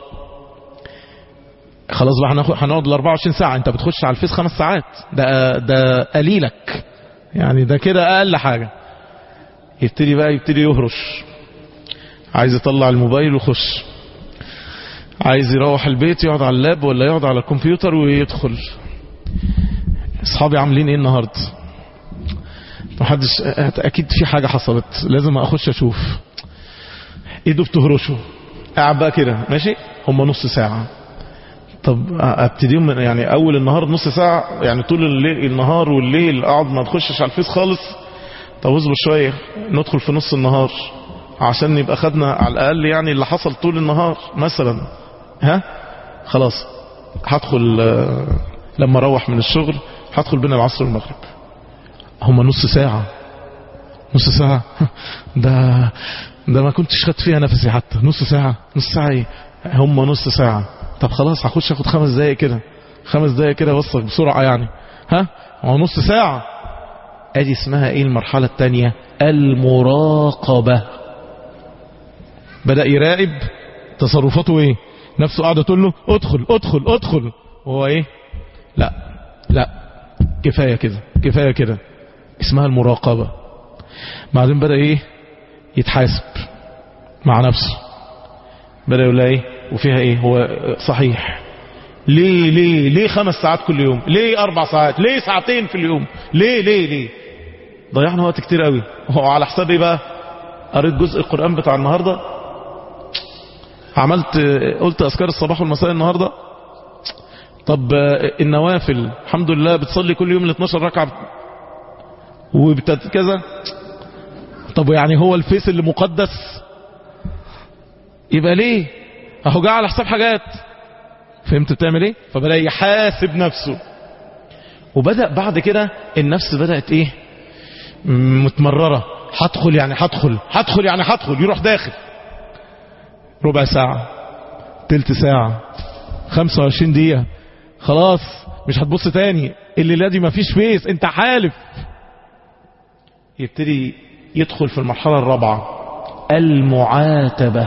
خلاص بقى هناخد هنقعد ال 24 ساعة انت بتخش على الفيس خمس ساعات ده ده قليلك يعني ده كده اقل حاجة يبتدي بقى يبتدي يهرش عايز يطلع الموبايل ويخش عايز يروح البيت يقعد على اللاب ولا يقعد على الكمبيوتر ويدخل اصحابي عاملين ايه النهارده محدش اكيد في حاجة حصلت لازم اخش اشوف ايده بتهرشه قاعد بقى كده ماشي هم نص ساعة طب ابتديهم من يعني اول النهار نص ساعة يعني طول الليل النهار والليل اقعد ما تخشش على الفيس خالص طب اصبر شوية ندخل في نص النهار عشان يبقى خدنا على الاقل يعني اللي حصل طول النهار مثلا ها خلاص هدخل آه، لما اروح من الشغل هدخل بين العصر والمغرب هم نص ساعة نص ساعة ده ده ما كنتش خدت فيها نفسي حتى نص ساعة نص ساعة ايه هم نص ساعة طب خلاص هخش اخد خمس دقايق كده خمس دقايق كده بصك بسرعة يعني ها هو نص ساعة ادي اسمها ايه المرحلة التانية المراقبة بدأ يراقب تصرفاته ايه نفسه قاعدة تقول له ادخل ادخل ادخل وهو ايه لا لا كفاية كده كفاية كده اسمها المراقبة بعدين بدأ ايه يتحاسب مع نفسه بدأ يقول لها ايه وفيها ايه هو صحيح ليه ليه ليه خمس ساعات كل يوم ليه اربع ساعات ليه ساعتين في اليوم ليه ليه ليه ضيعنا وقت كتير قوي هو على حساب ايه بقى قريت جزء القرآن بتاع النهاردة عملت قلت اذكار الصباح والمساء النهاردة طب النوافل الحمد لله بتصلي كل يوم ال 12 ركعة وبتت كذا طب يعني هو الفيس اللي مقدس يبقى ليه اهو جه على حساب حاجات فهمت بتعمل ايه فبدأ يحاسب نفسه وبدأ بعد كده النفس بدأت ايه متمررة هدخل يعني هدخل هدخل يعني هدخل يروح داخل ربع ساعة تلت ساعة 25 دقيقة خلاص مش هتبص تاني الليلة دي مفيش فيس انت حالف يبتدي يدخل في المرحلة الرابعة المعاتبة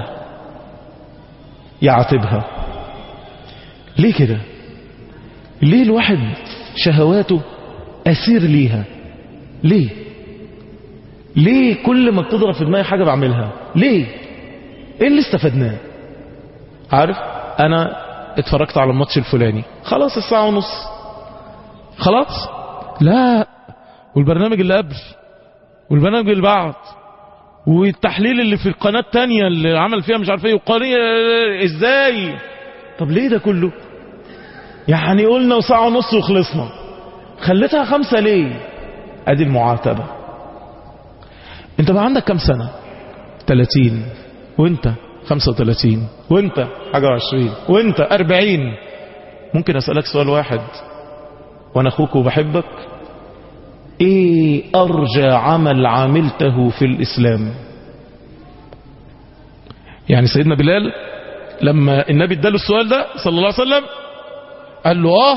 يعاتبها ليه كده ليه الواحد شهواته أسير ليها ليه ليه كل ما بتضرب في دماغي حاجة بعملها ليه ايه اللي استفدناه عارف انا اتفرجت على الماتش الفلاني خلاص الساعة ونص خلاص لا والبرنامج اللي قبل والبرنامج اللي بعد والتحليل اللي في القناة التانية اللي عمل فيها مش عارف ايه وقانية ازاي طب ليه ده كله يعني قلنا وساعة ونص وخلصنا خليتها خمسة ليه ادي المعاتبة انت بقى عندك كم سنة 30 وانت 35 وانت حاجة وعشرين وانت 40 ممكن اسألك سؤال واحد وانا اخوك وبحبك ايه ارجى عمل عملته في الاسلام يعني سيدنا بلال لما النبي اداله السؤال ده صلى الله عليه وسلم قال له اه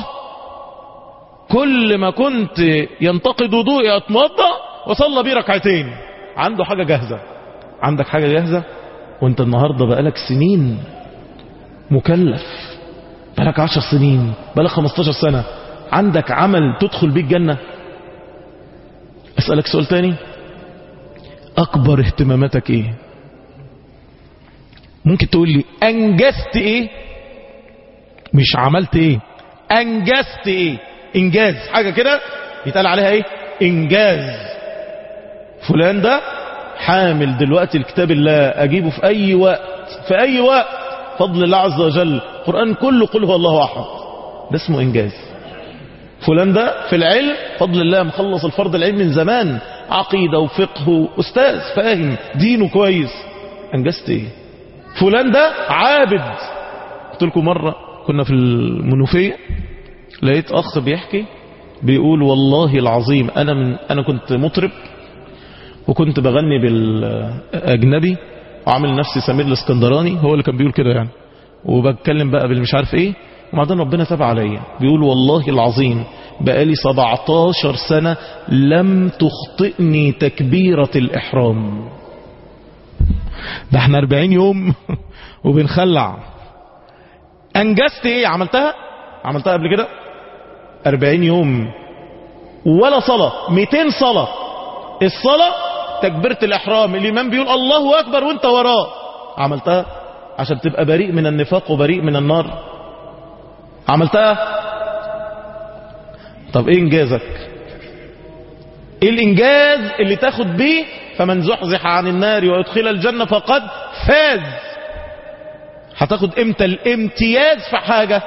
كل ما كنت ينتقد وضوئي اتوضا وصلى بيه ركعتين عنده حاجة جاهزة عندك حاجة جاهزة وانت النهاردة بقالك سنين مكلف بقالك عشر سنين بقالك خمستاشر سنة عندك عمل تدخل بيه الجنة اسألك سؤال تاني اكبر اهتماماتك ايه ممكن تقول لي انجزت ايه مش عملت ايه انجزت ايه انجاز حاجة كده يتقال عليها ايه انجاز فلان ده حامل دلوقتي الكتاب الله اجيبه في اي وقت في اي وقت فضل الله عز وجل القرآن كله قل هو الله احد ده اسمه انجاز فلان ده في العلم فضل الله مخلص الفرض العلم من زمان عقيدة وفقه أستاذ فاهم دينه كويس أنجزت إيه فلان ده عابد قلت لكم مرة كنا في المنوفية لقيت أخ بيحكي بيقول والله العظيم أنا, من أنا كنت مطرب وكنت بغني بالأجنبي وعامل نفسي سمير الاسكندراني هو اللي كان بيقول كده يعني وبتكلم بقى بالمش عارف ايه وبعدين ربنا تاب عليا بيقول والله العظيم بقالي 17 سنة لم تخطئني تكبيرة الإحرام ده احنا 40 يوم وبنخلع انجزت ايه عملتها عملتها قبل كده 40 يوم ولا صلاة 200 صلاة الصلاة تكبيرة الإحرام الإمام بيقول الله أكبر وانت وراه عملتها عشان تبقى بريء من النفاق وبريء من النار عملتها طب ايه انجازك ايه الانجاز اللي تاخد بيه فمن زحزح عن النار ويدخل الجنة فقد فاز هتاخد امتى الامتياز في حاجة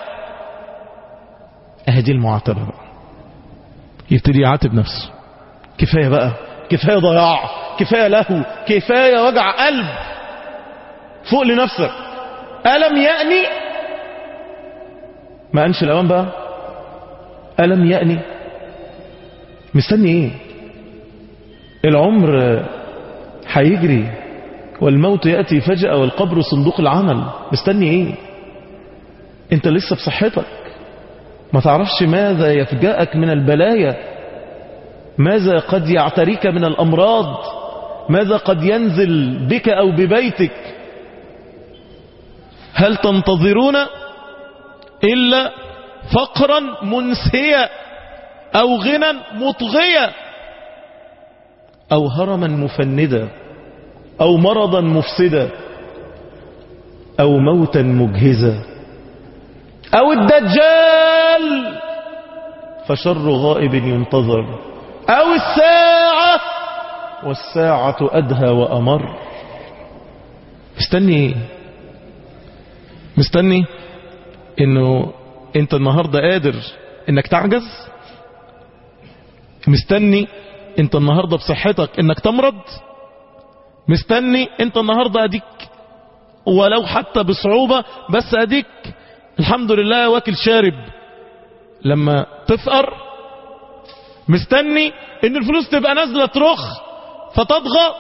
اهدي المعاتبة بقى يبتدي يعاتب نفسه كفاية بقى كفاية ضياع كفاية لهو كفاية وجع قلب فوق لنفسك ألم يأني ما أنش الأوان بقى ألم يأني مستني ايه العمر هيجري والموت يأتي فجأة والقبر صندوق العمل مستني ايه انت لسه بصحتك ما تعرفش ماذا يفجأك من البلايا ماذا قد يعتريك من الأمراض ماذا قد ينزل بك أو ببيتك هل تنتظرون إلا فقرا منسيا أو غنى مطغيا أو هرما مفندا أو مرضا مفسدا أو موتا مجهزا أو الدجال فشر غائب ينتظر أو الساعة والساعة أدهى وأمر مستني ايه مستني انه انت النهاردة قادر انك تعجز مستني انت النهاردة بصحتك انك تمرض مستني انت النهاردة اديك ولو حتى بصعوبة بس اديك الحمد لله واكل شارب لما تفقر مستني ان الفلوس تبقى نازلة ترخ فتضغى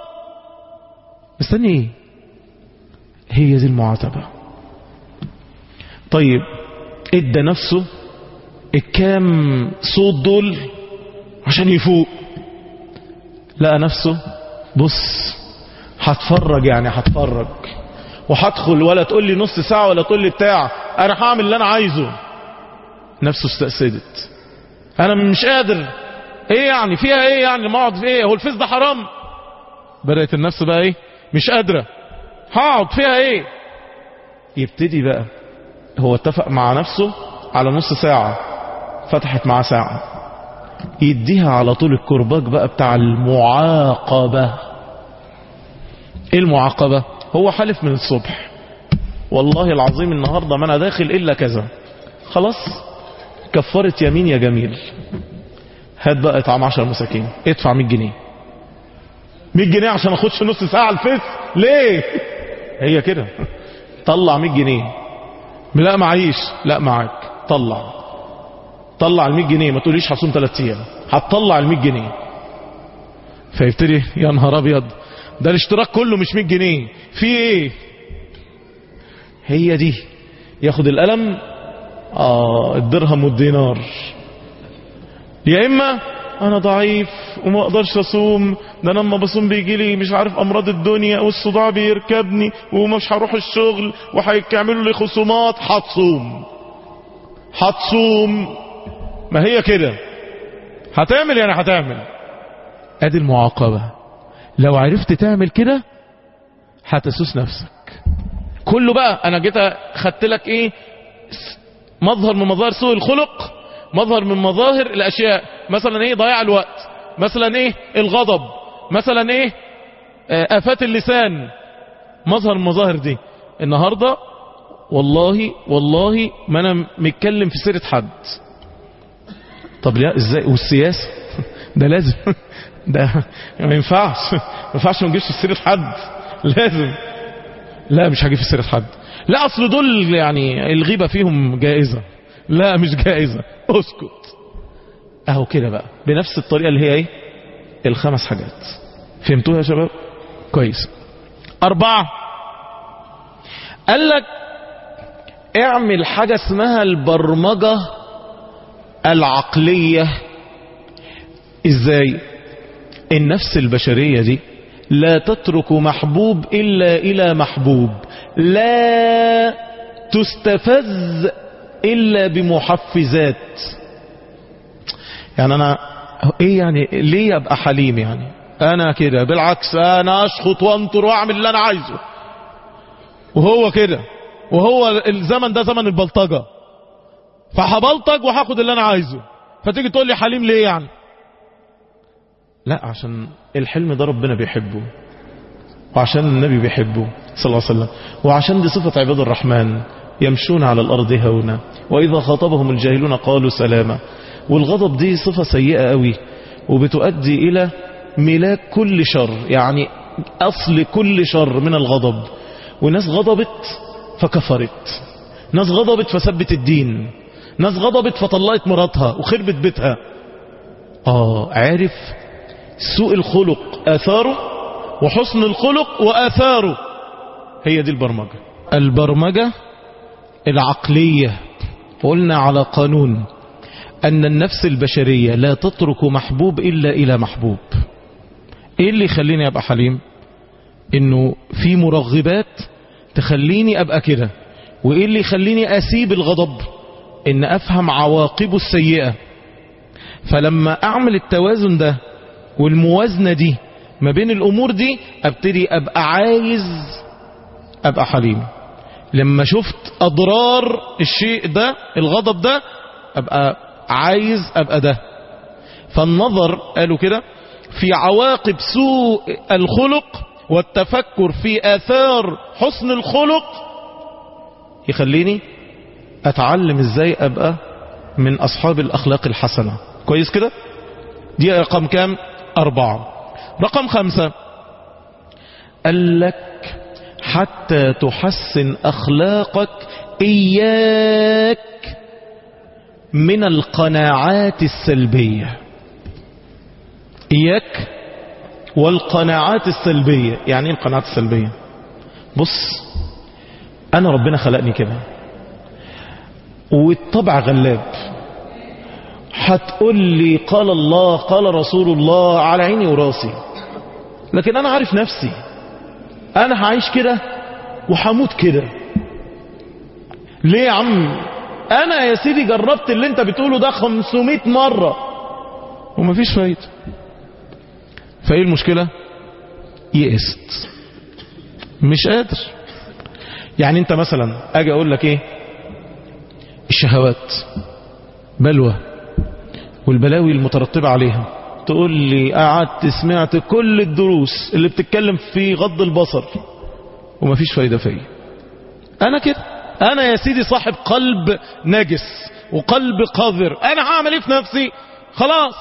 مستني ايه هي دي المعاتبة طيب ادى نفسه الكام صوت دول عشان يفوق لقى نفسه بص هتفرج يعني هتفرج وهدخل ولا تقول لي نص ساعة ولا تقول لي بتاع انا هعمل اللي انا عايزه نفسه استأسدت انا مش قادر ايه يعني فيها ايه يعني ما اقعد في ايه هو الفيس ده حرام بدأت النفس بقى ايه مش قادرة هقعد فيها ايه يبتدي بقى هو اتفق مع نفسه على نص ساعة فتحت معاه ساعة يديها على طول الكرباج بقى بتاع المعاقبة ايه المعاقبة هو حلف من الصبح والله العظيم النهاردة ما انا داخل الا كذا خلاص كفرت يمين يا جميل هات بقى اطعام 10 مساكين ادفع 100 جنيه 100 جنيه عشان اخدش نص ساعة الفيس ليه هي كده طلع 100 جنيه لا معيش لا معاك طلع طلع ال 100 جنيه ما تقوليش هصوم 3 ايام هتطلع ال 100 جنيه فيبتدي يا نهار ابيض ده الاشتراك كله مش 100 جنيه في ايه هي دي ياخد القلم اه الدرهم والدينار يا اما انا ضعيف وما اقدرش اصوم ده انا لما بصوم بيجي لي مش عارف امراض الدنيا والصداع بيركبني ومش هروح الشغل وهيعملوا لي خصومات هتصوم هتصوم ما هي كده هتعمل يعني هتعمل ادي المعاقبة لو عرفت تعمل كده هتسوس نفسك كله بقى انا جيت خدت لك ايه مظهر من مظاهر سوء الخلق مظهر من مظاهر الاشياء مثلا ايه ضياع الوقت مثلا ايه الغضب مثلا ايه آه، آفات اللسان مظهر من المظاهر دي النهاردة والله والله ما أنا متكلم في سيرة حد طب لا ازاي والسياسة ده لازم ده ما ينفعش ما ينفعش ما نجيبش في سيرة حد لازم لا مش هجيب في سيرة حد لا اصل دول يعني الغيبة فيهم جائزة لا مش جائزة اسكت اهو كده بقى بنفس الطريقة اللي هي ايه الخمس حاجات فهمتوها يا شباب كويس اربعة قال لك اعمل حاجة اسمها البرمجة العقلية ازاي النفس البشرية دي لا تترك محبوب إلا إلى محبوب لا تستفز إلا بمحفزات يعني أنا إيه يعني ليه أبقى حليم يعني أنا كده بالعكس أنا أشخط وأنطر وأعمل اللي أنا عايزه وهو كده وهو الزمن ده زمن البلطجة فهبلطج وهاخد اللي أنا عايزه فتيجي تقول لي حليم ليه يعني لا عشان الحلم ده ربنا بيحبه وعشان النبي بيحبه صلى الله عليه وسلم وعشان دي صفة عباد الرحمن يمشون على الأرض هونا وإذا خاطبهم الجاهلون قالوا سلاما والغضب دي صفة سيئة قوي وبتؤدي إلى ملاك كل شر يعني أصل كل شر من الغضب وناس غضبت فكفرت ناس غضبت فثبت الدين ناس غضبت فطلقت مراتها وخربت بيتها آه عارف سوء الخلق آثاره وحسن الخلق وآثاره هي دي البرمجة البرمجة العقلية قلنا على قانون أن النفس البشرية لا تترك محبوب إلا إلى محبوب إيه اللي يخليني أبقى حليم إنه في مرغبات تخليني أبقى كده وإيه اللي يخليني أسيب الغضب إن أفهم عواقبه السيئة فلما أعمل التوازن ده والموازنة دي ما بين الأمور دي أبتدي أبقى عايز أبقى حليم لما شفت أضرار الشيء ده الغضب ده أبقى عايز أبقى ده فالنظر قالوا كده في عواقب سوء الخلق والتفكر في آثار حسن الخلق يخليني أتعلم إزاي أبقى من أصحاب الأخلاق الحسنة كويس كده دي رقم كام أربعة رقم خمسة قال لك حتى تحسن أخلاقك إياك من القناعات السلبية إياك والقناعات السلبية يعني ايه القناعات السلبية بص أنا ربنا خلقني كده والطبع غلاب هتقول لي قال الله قال رسول الله على عيني وراسي لكن انا عارف نفسي انا هعيش كده وهموت كده ليه يا عم انا يا سيدي جربت اللي انت بتقوله ده 500 مرة ومفيش فايدة فايه المشكلة يئست مش قادر يعني انت مثلا اجي اقول لك ايه الشهوات بلوى والبلاوي المترتبة عليها تقول لي قعدت سمعت كل الدروس اللي بتتكلم في غض البصر ومفيش فايدة فيا انا كده انا يا سيدي صاحب قلب نجس وقلب قذر انا هعمل ايه في نفسي خلاص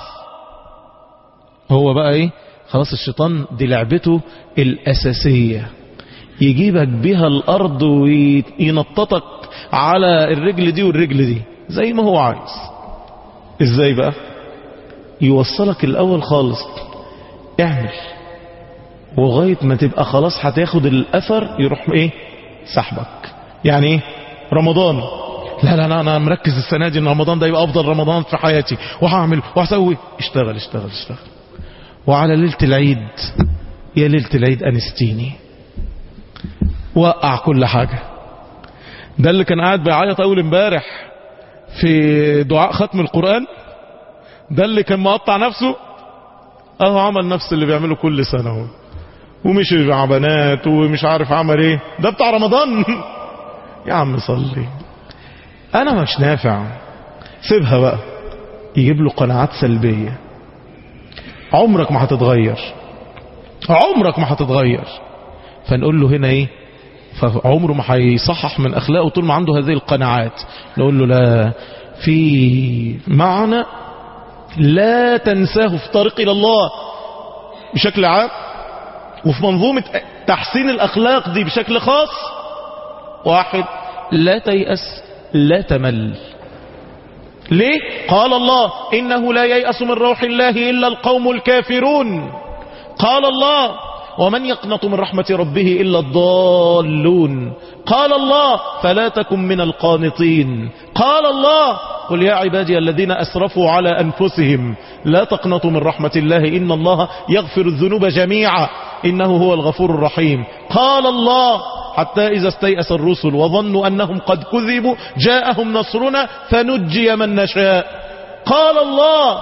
هو بقى ايه خلاص الشيطان دي لعبته الاساسية يجيبك بها الارض وينططك على الرجل دي والرجل دي زي ما هو عايز ازاي بقى يوصلك الاول خالص اعمل وغاية ما تبقى خلاص هتاخد الاثر يروح ايه سحبك يعني ايه رمضان لا لا لا انا مركز السنة دي ان رمضان ده يبقى افضل رمضان في حياتي وهعمل وهسوي اشتغل اشتغل اشتغل وعلى ليلة العيد يا ليلة العيد انستيني وقع كل حاجة ده اللي كان قاعد بيعيط اول امبارح في دعاء ختم القرآن ده اللي كان مقطع نفسه اهو عمل نفس اللي بيعمله كل سنة هو ومشي مع بنات ومش عارف عمل ايه ده بتاع رمضان يا عم صلي انا مش نافع سيبها بقى يجيب له قناعات سلبية عمرك ما هتتغير عمرك ما هتتغير فنقول له هنا ايه فعمره ما هيصحح من اخلاقه طول ما عنده هذه القناعات نقول له لا في معنى لا تنساه في طريق الى الله بشكل عام وفي منظومة تحسين الاخلاق دي بشكل خاص واحد لا تيأس لا تمل ليه قال الله إنه لا ييأس من روح الله إلا القوم الكافرون قال الله ومن يقنط من رحمة ربه إلا الضالون قال الله فلا تكن من القانطين قال الله قل يا عبادي الذين أسرفوا على أنفسهم لا تقنطوا من رحمة الله إن الله يغفر الذنوب جميعا إنه هو الغفور الرحيم قال الله حتى إذا استيأس الرسل وظنوا أنهم قد كذبوا جاءهم نصرنا فنجي من نشاء قال الله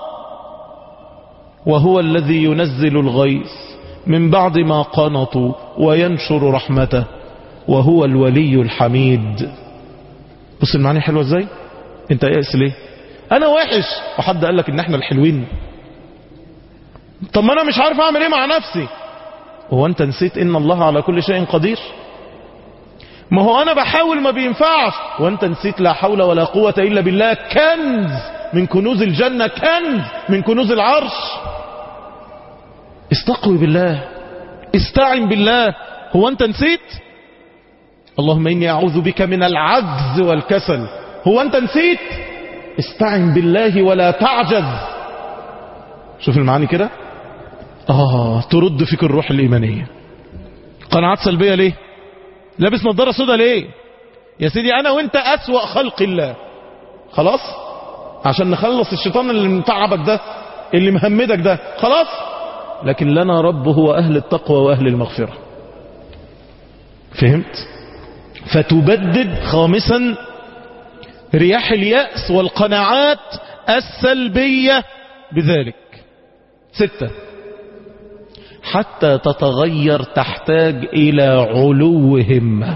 وهو الذي ينزل الغيث من بعد ما قنطوا وينشر رحمته وهو الولي الحميد بص المعاني حلوة ازاي انت يأس ليه انا وحش وحد قال لك ان احنا الحلوين طب ما انا مش عارف اعمل ايه مع نفسي هو انت نسيت ان الله على كل شيء قدير ما هو انا بحاول ما بينفعش وانت نسيت لا حول ولا قوة الا بالله كنز من كنوز الجنة كنز من كنوز العرش استقوي بالله استعن بالله هو انت نسيت اللهم اني اعوذ بك من العجز والكسل هو انت نسيت استعن بالله ولا تعجز شوف المعاني كده اه ترد فيك الروح الايمانيه قناعات سلبيه ليه لابس نظاره سودا ليه يا سيدي انا وانت اسوا خلق الله خلاص عشان نخلص الشيطان اللي متعبك ده اللي مهمدك ده خلاص لكن لنا رب هو اهل التقوى واهل المغفره فهمت فتبدد خامسا رياح اليأس والقناعات السلبية بذلك ستة حتى تتغير تحتاج إلى علو همة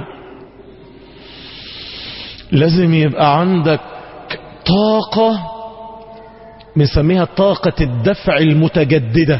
لازم يبقى عندك طاقة بنسميها طاقة الدفع المتجددة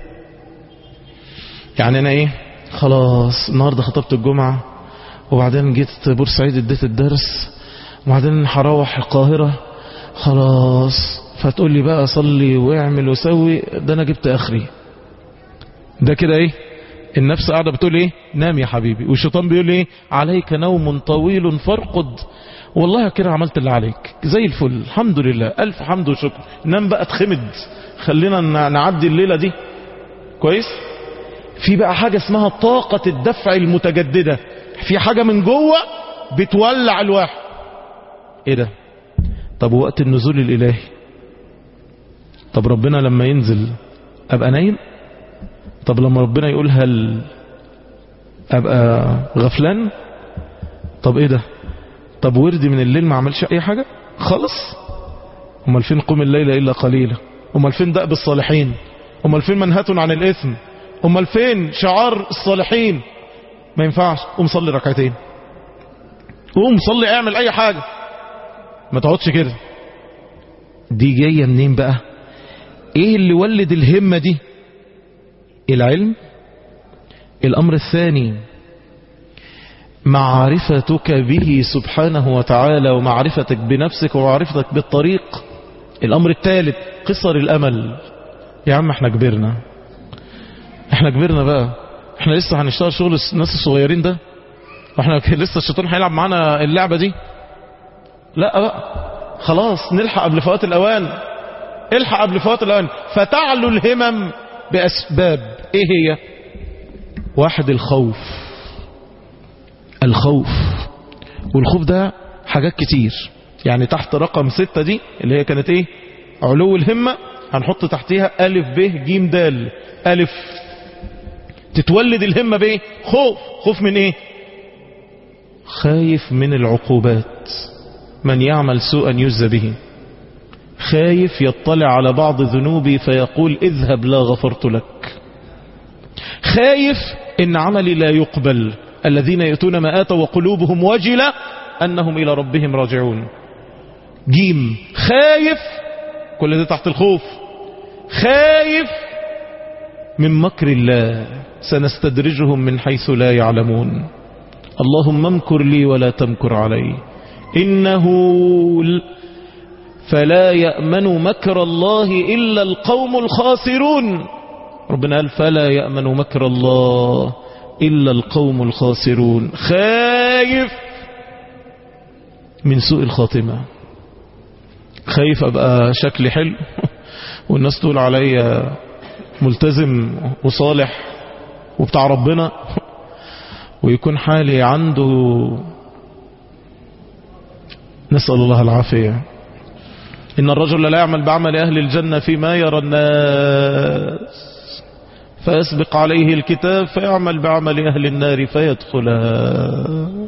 يعني أنا إيه خلاص النهاردة خطبت الجمعة وبعدين جيت بورسعيد اديت الدرس وبعدين هروح القاهرة خلاص فتقول لي بقى صلي واعمل وسوي ده انا جبت اخري ده كده ايه النفس قاعدة بتقول ايه نام يا حبيبي والشيطان بيقول ايه عليك نوم طويل فارقد والله كده عملت اللي عليك زي الفل الحمد لله الف حمد وشكر نام بقى اتخمد خلينا نعدي الليلة دي كويس في بقى حاجة اسمها طاقة الدفع المتجددة في حاجة من جوه بتولع الواحد ايه ده طب وقت النزول الالهي طب ربنا لما ينزل ابقى نايم طب لما ربنا يقول هل ابقى غفلان طب ايه ده طب وردي من الليل ما عملش اي حاجة خالص امال فين قوم الليل الا قليلا امال فين دأب الصالحين امال فين منهة عن الاثم امال فين شعار الصالحين ما ينفعش قوم صلي ركعتين قوم صلي اعمل اي حاجة ما تقعدش كده دي جاية منين بقى ايه اللي ولد الهمة دي العلم الامر الثاني معرفتك به سبحانه وتعالى ومعرفتك بنفسك ومعرفتك بالطريق الامر الثالث قصر الامل يا عم احنا كبرنا احنا كبرنا بقى احنا لسه هنشتغل شغل الناس الصغيرين ده واحنا لسه الشيطان هيلعب معانا اللعبة دي لا بقى خلاص نلحق قبل فوات الاوان الحق قبل فوات الاوان فتعلو الهمم باسباب ايه هي واحد الخوف الخوف والخوف ده حاجات كتير يعني تحت رقم ستة دي اللي هي كانت ايه علو الهمة هنحط تحتها ألف ب ج د ألف تتولد الهمة بايه خوف خوف من ايه خايف من العقوبات من يعمل سوءا يجزى به خايف يطلع على بعض ذنوبي فيقول اذهب لا غفرت لك خايف ان عملي لا يقبل الذين يأتون ما آتوا وقلوبهم وجلة أنهم إلى ربهم راجعون جيم خايف كل ده تحت الخوف خايف من مكر الله سنستدرجهم من حيث لا يعلمون اللهم امكر لي ولا تمكر علي إنه فلا يأمن مكر الله إلا القوم الخاسرون ربنا قال فلا يأمن مكر الله إلا القوم الخاسرون خايف من سوء الخاتمة خايف أبقى شكلي حلو والناس تقول عليا ملتزم وصالح وبتاع ربنا ويكون حالي عنده نسأل الله العافية إن الرجل لا يعمل بعمل أهل الجنة فيما يرى الناس فيسبق عليه الكتاب فيعمل بعمل أهل النار فيدخلها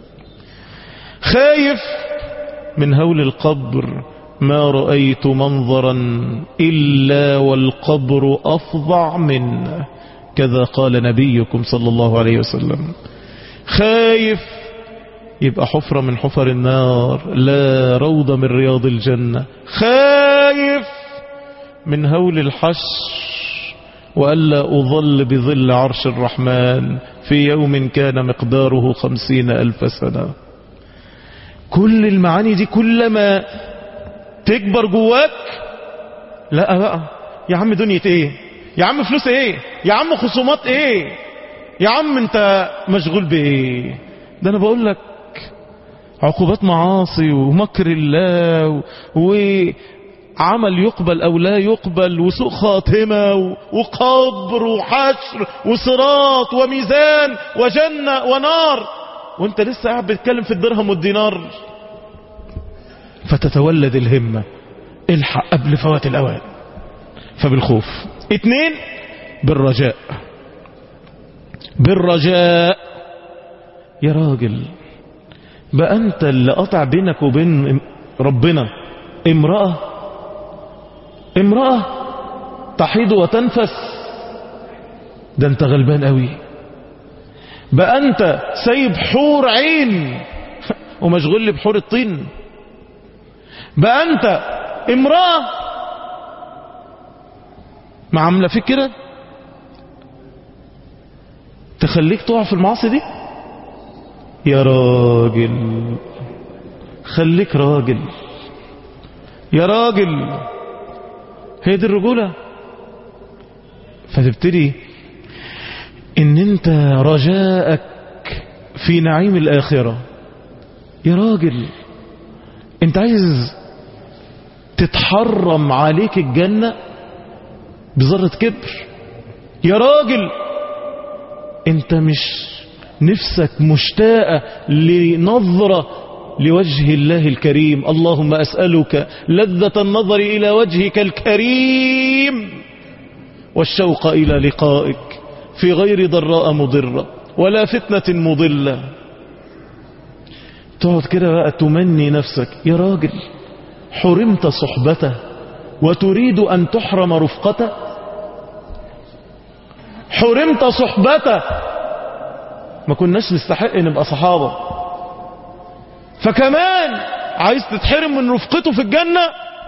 خايف من هول القبر ما رأيت منظرا إلا والقبر أفظع منه كذا قال نبيكم صلى الله عليه وسلم خايف يبقى حفرة من حفر النار لا روضة من رياض الجنة خايف من هول الحشر وألا أظل بظل عرش الرحمن في يوم كان مقداره خمسين ألف سنة كل المعاني دي كلما تكبر جواك لا بقى يا عم دنيا ايه يا عم فلوس ايه يا عم خصومات ايه يا عم انت مشغول بايه ده انا بقول لك عقوبات معاصي ومكر الله وعمل يقبل او لا يقبل وسوء خاتمة وقبر وحشر وصراط وميزان وجنة ونار وانت لسه قاعد بتتكلم في الدرهم والدينار فتتولد الهمة الحق قبل فوات الاوان فبالخوف اتنين بالرجاء بالرجاء يا راجل بقى انت اللي قطع بينك وبين ربنا امرأة امرأة تحيض وتنفس ده انت غلبان قوي بقى انت سايب حور عين ومشغول لي بحور الطين بقى انت امرأة ما عاملة فيك كده تخليك تقع في المعاصي دي يا راجل خليك راجل يا راجل هي دي الرجولة فتبتدي ان انت رجاءك في نعيم الاخرة يا راجل انت عايز تتحرم عليك الجنة بذرة كبر يا راجل انت مش نفسك مشتاقة لنظرة لوجه الله الكريم اللهم أسألك لذة النظر إلى وجهك الكريم والشوق إلى لقائك في غير ضراء مضرة ولا فتنة مضلة تقعد كده بقى تمني نفسك يا راجل حرمت صحبته وتريد أن تحرم رفقته حرمت صحبته ما كناش نستحق نبقى صحابة فكمان عايز تتحرم من رفقته في الجنة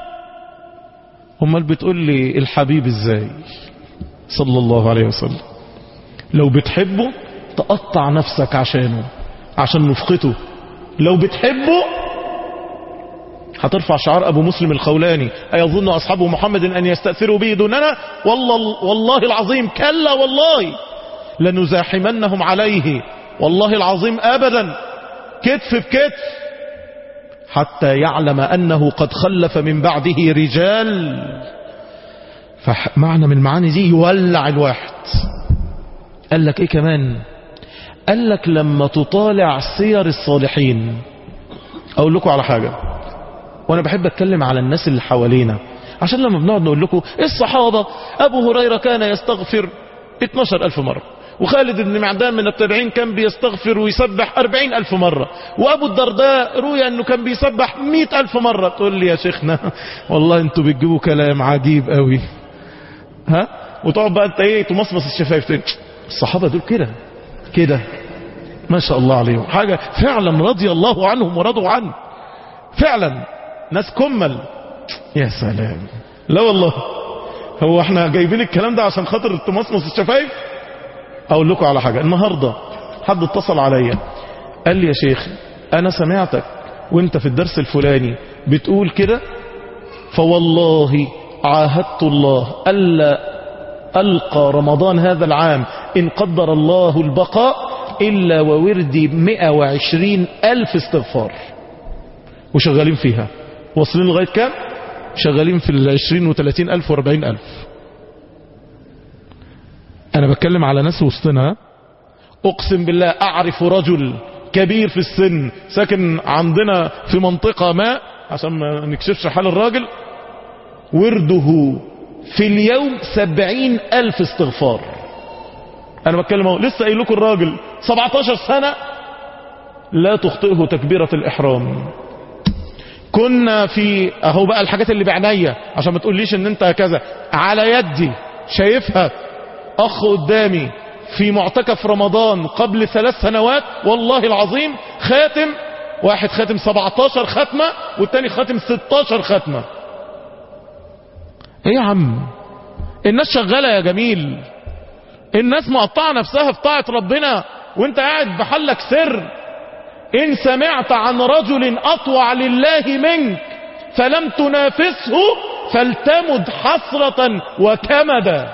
امال بتقول لي الحبيب ازاي صلى الله عليه وسلم لو بتحبه تقطع نفسك عشانه عشان رفقته لو بتحبه هترفع شعار ابو مسلم الخولاني ايظن اصحاب محمد ان يستأثروا به دوننا والله, والله العظيم كلا والله لنزاحمنهم عليه والله العظيم ابدا كتف بكتف حتى يعلم انه قد خلف من بعده رجال فمعنى من المعاني دي يولع الواحد قال لك ايه كمان قال لك لما تطالع سير الصالحين اقول لكم على حاجة وانا بحب اتكلم على الناس اللي حوالينا عشان لما بنقعد نقول لكم الصحابة ابو هريرة كان يستغفر 12 الف مرة وخالد بن معدان من التابعين كان بيستغفر ويسبح أربعين ألف مرة وأبو الدرداء روي أنه كان بيسبح مئة ألف مرة تقول لي يا شيخنا والله انتوا بتجيبوا كلام عجيب قوي ها وتقعد بقى انت ايه تمصمص الشفايف تقول الصحابة دول كده كده ما شاء الله عليهم حاجة فعلا رضي الله عنهم ورضوا عنه فعلا ناس كمل يا سلام لا والله هو احنا جايبين الكلام ده عشان خاطر تمصمص الشفايف اقول لكم على حاجة النهاردة حد اتصل عليا قال لي يا شيخ انا سمعتك وانت في الدرس الفلاني بتقول كده فوالله عاهدت الله ألا ألقى رمضان هذا العام إن قدر الله البقاء إلا ووردي 120 ألف استغفار وشغالين فيها واصلين لغاية كام شغالين في العشرين وثلاثين ألف واربعين ألف أنا بتكلم على ناس وسطنا أقسم بالله أعرف رجل كبير في السن ساكن عندنا في منطقة ما عشان ما نكشفش حال الراجل ورده في اليوم سبعين ألف استغفار أنا بتكلم اهو لسه قايل لكم الراجل 17 سنة لا تخطئه تكبيرة الإحرام كنا في اهو بقى الحاجات اللي بعناية عشان ما تقوليش ان انت كذا على يدي شايفها اخ قدامي في معتكف رمضان قبل ثلاث سنوات والله العظيم خاتم واحد خاتم 17 ختمة والتاني خاتم 16 ختمة ايه يا عم الناس شغالة يا جميل الناس مقطعة نفسها في طاعة ربنا وانت قاعد بحلك سر إن سمعت عن رجل أطوع لله منك فلم تنافسه فلتمد حسرة وكمدا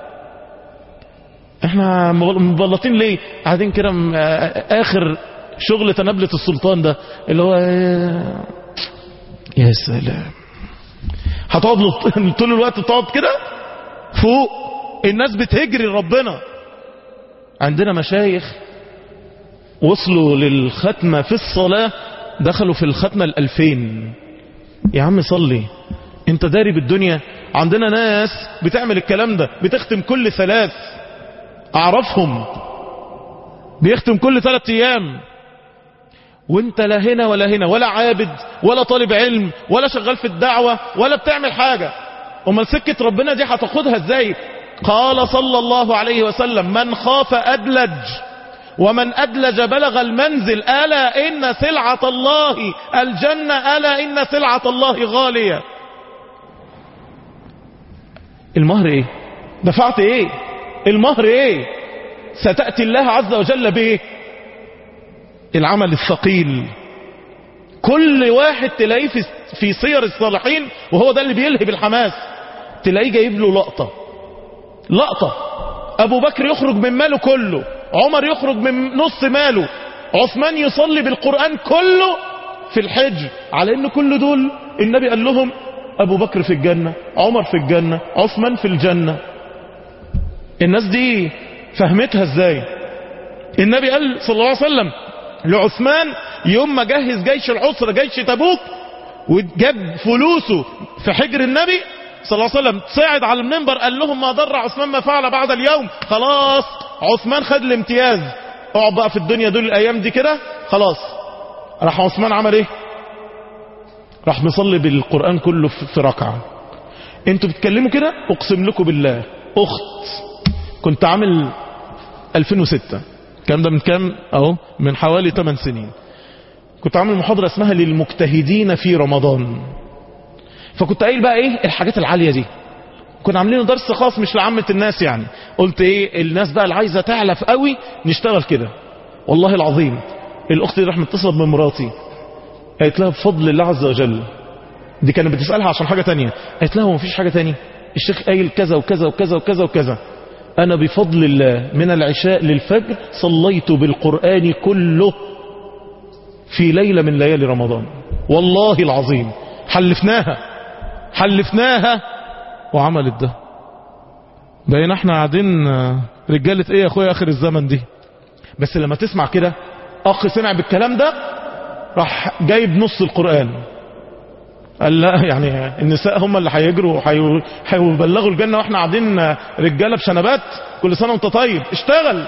احنا مبلطين ليه قاعدين كده م- آخر شغل تنبلة السلطان ده اللي هو يا سلام هتقعد له- طول الوقت تقعد كده فوق الناس بتهجري ربنا عندنا مشايخ وصلوا للختمة في الصلاة دخلوا في الختمة الألفين يا عم صلي انت داري بالدنيا عندنا ناس بتعمل الكلام ده بتختم كل ثلاث اعرفهم بيختم كل ثلاث ايام وانت لا هنا ولا هنا ولا عابد ولا طالب علم ولا شغال في الدعوة ولا بتعمل حاجة امال سكة ربنا دي هتاخدها ازاي قال صلى الله عليه وسلم من خاف ادلج ومن أدلج بلغ المنزل ألا إن سلعة الله الجنة ألا إن سلعة الله غالية المهر إيه دفعت إيه المهر إيه ستأتي الله عز وجل بإيه العمل الثقيل كل واحد تلاقيه في, في سير الصالحين وهو ده اللي بيلهب الحماس تلاقيه جايب له لقطة لقطة أبو بكر يخرج من ماله كله عمر يخرج من نص ماله عثمان يصلي بالقرآن كله في الحج على ان كل دول النبي قال لهم ابو بكر في الجنة عمر في الجنة عثمان في الجنة الناس دي فهمتها ازاي النبي قال صلى الله عليه وسلم لعثمان يوم ما جهز جيش العسرة جيش تبوك وجاب فلوسه في حجر النبي صلى الله عليه وسلم صعد على المنبر قال لهم ما ضر عثمان ما فعل بعد اليوم خلاص عثمان خد الامتياز اقعد بقى في الدنيا دول الايام دي كده خلاص راح عثمان عمل ايه راح مصلي بالقرآن كله في في ركعة انتوا بتتكلموا كده اقسم لكم بالله اخت كنت عامل 2006 الكلام ده من كام اهو من حوالي 8 سنين كنت عامل محاضرة اسمها للمجتهدين في رمضان فكنت قايل بقى ايه الحاجات العالية دي كنا عاملين درس خاص مش لعامة الناس يعني قلت ايه الناس بقى اللي عايزة تعلف قوي نشتغل كده والله العظيم الاخت دي راح متصلة بمراتي قالت لها بفضل الله عز وجل دي كانت بتسألها عشان حاجة تانية قالت لها هو مفيش حاجة تانية الشيخ قايل كذا وكذا وكذا وكذا وكذا انا بفضل الله من العشاء للفجر صليت بالقرآن كله في ليلة من ليالي رمضان والله العظيم حلفناها حلفناها وعملت ده بقينا احنا قاعدين آه، رجالة ايه يا اخويا اخر الزمن دي بس لما تسمع كده اخ سمع بالكلام ده راح جايب نص القرآن قال لا يعني النساء هم اللي هيجروا وهي- هيبلغوا الجنة واحنا قاعدين آه، رجالة بشنبات كل سنة وانت طيب اشتغل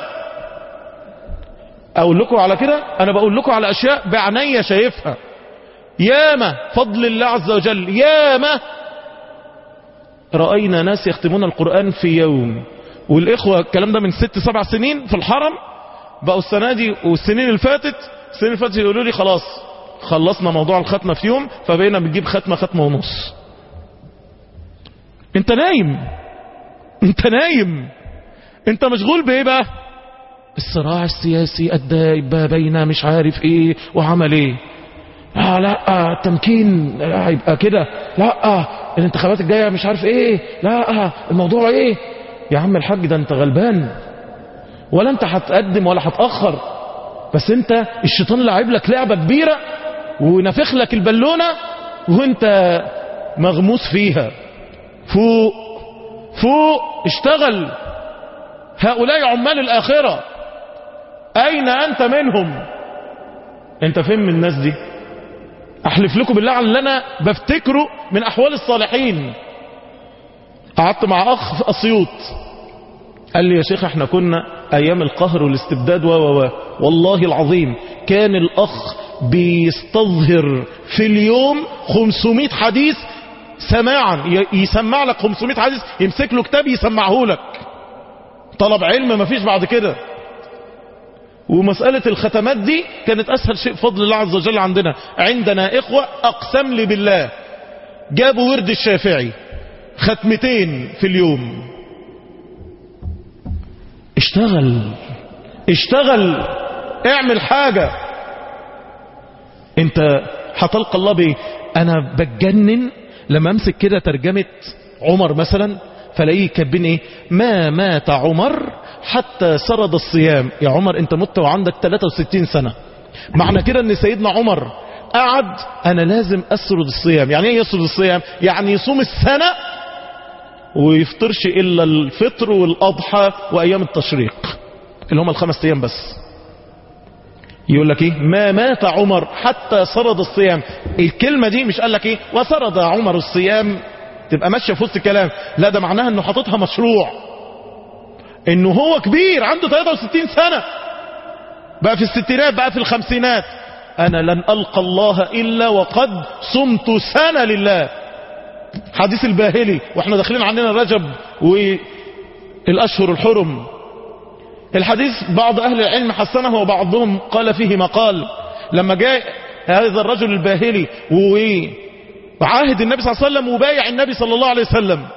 اقول لكم على كده انا بقول لكم على اشياء بعناية شايفها ياما فضل الله عز وجل ياما رأينا ناس يختمون القرآن في يوم والإخوة الكلام ده من ست سبع سنين في الحرم بقوا السنة دي والسنين اللي فاتت السنين اللي فاتت يقولوا لي خلاص خلصنا موضوع الختمة في يوم فبقينا بنجيب ختمة ختمة ونص انت نايم انت نايم انت مشغول بايه بقى الصراع السياسي الدائب بين مش عارف ايه وعمل ايه آه لا التمكين هيبقى كده لا الانتخابات الجايه مش عارف ايه لا الموضوع ايه يا عم الحاج ده انت غلبان ولا انت هتقدم ولا هتاخر بس انت الشيطان لعب لك لعبه كبيره ونفخ لك البالونه وانت مغموس فيها فوق فوق اشتغل هؤلاء عمال الاخره اين انت منهم انت فين من الناس دي احلف لكم بالله على اللي انا بفتكره من احوال الصالحين قعدت مع اخ في اسيوط قال لي يا شيخ احنا كنا ايام القهر والاستبداد و و والله العظيم كان الاخ بيستظهر في اليوم 500 حديث سماعا يسمع لك 500 حديث يمسك له كتاب يسمعه لك طلب علم مفيش بعد كده ومسألة الختمات دي كانت أسهل شيء فضل الله عز وجل عندنا عندنا إخوة أقسم لي بالله جابوا ورد الشافعي ختمتين في اليوم اشتغل اشتغل اعمل حاجة انت هتلقى الله بايه انا بتجنن لما امسك كده ترجمة عمر مثلا فلاقيه كاتبين ايه ما مات عمر حتى سرد الصيام يا عمر انت مت وعندك 63 سنة معنى كده ان سيدنا عمر قعد انا لازم اسرد الصيام يعني ايه يسرد الصيام يعني يصوم السنة ويفطرش الا الفطر والاضحى وايام التشريق اللي هم الخمس ايام بس يقول لك ايه ما مات عمر حتى سرد الصيام الكلمة دي مش قال لك ايه وسرد عمر الصيام تبقى ماشية في وسط الكلام لا ده معناها انه حاططها مشروع انه هو كبير عنده 63 سنة بقى في الستينات بقى في الخمسينات انا لن القى الله الا وقد صمت سنة لله حديث الباهلي واحنا داخلين عننا رجب والاشهر الحرم الحديث بعض اهل العلم حسنه وبعضهم قال فيه مقال لما جاء هذا الرجل الباهلي وعاهد النبي صلى الله عليه وسلم وبايع النبي صلى الله عليه وسلم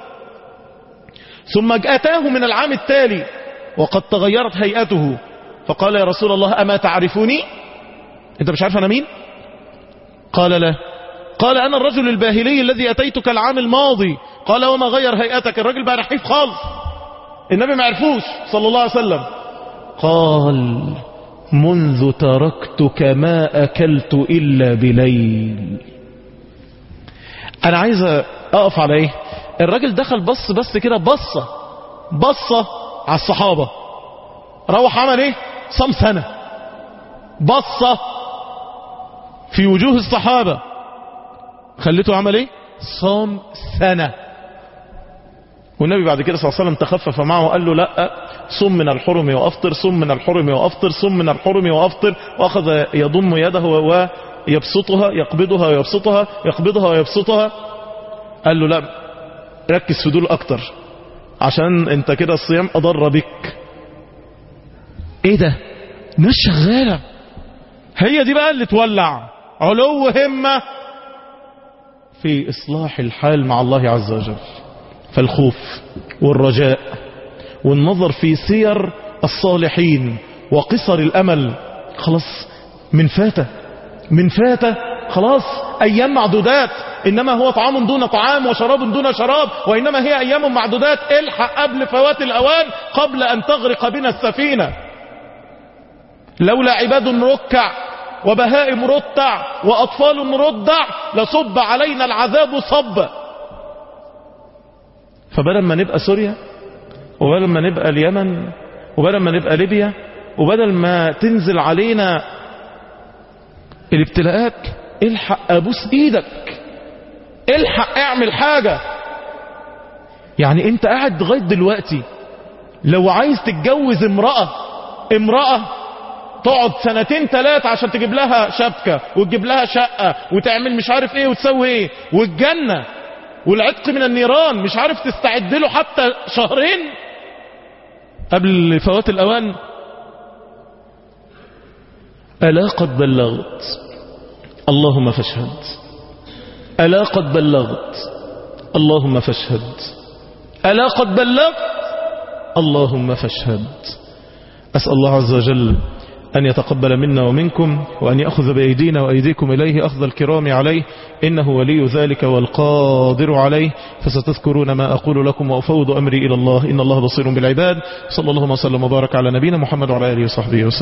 ثم أتاه من العام التالي وقد تغيرت هيئته فقال يا رسول الله أما تعرفوني انت مش عارف أنا مين قال لا قال أنا الرجل الباهلي الذي أتيتك العام الماضي قال وما غير هيئتك الرجل بقى نحيف خالص النبي ما عرفوش صلى الله عليه وسلم قال منذ تركتك ما أكلت إلا بليل أنا عايز أقف على إيه الراجل دخل بص بس كده بصة بصة على الصحابة روح عمل ايه صام سنة بصة في وجوه الصحابة خليته عمل ايه صام سنة والنبي بعد كده صلى الله عليه وسلم تخفف معه وقال له لا صم من الحرم وافطر صم من الحرم وافطر صم من الحرم وافطر واخذ يضم يده ويبسطها يقبضها ويبسطها يقبضها ويبسطها قال له لا ركز في دول اكتر عشان انت كده الصيام اضر بك ايه ده ناس شغالة هي دي بقى اللي تولع علو همة في اصلاح الحال مع الله عز وجل فالخوف والرجاء والنظر في سير الصالحين وقصر الامل خلاص من فاتة من فاتة خلاص ايام معدودات انما هو طعام دون طعام وشراب دون شراب وانما هي ايام معدودات الحق قبل فوات الاوان قبل ان تغرق بنا السفينة لولا عباد ركع وبهائم رتع واطفال ردع لصب علينا العذاب صبا فبدل ما نبقى سوريا وبدل ما نبقى اليمن وبدل ما نبقى ليبيا وبدل ما تنزل علينا الابتلاءات الحق ابوس ايدك الحق اعمل حاجة يعني انت قاعد لغاية دلوقتي لو عايز تتجوز امرأة امرأة تقعد سنتين ثلاثة عشان تجيب لها شبكة وتجيب لها شقة وتعمل مش عارف ايه وتسوي ايه والجنة والعتق من النيران مش عارف تستعد له حتى شهرين قبل فوات الاوان ألا قد بلغت اللهم فاشهد ألا قد بلغت اللهم فاشهد ألا قد بلغت اللهم فاشهد أسأل الله عز وجل أن يتقبل منا ومنكم وأن يأخذ بأيدينا وأيديكم إليه أخذ الكرام عليه إنه ولي ذلك والقادر عليه فستذكرون ما أقول لكم وأفوض أمري إلى الله إن الله بصير بالعباد صلى الله وسلم وبارك على نبينا محمد وعلى آله وصحبه وسلم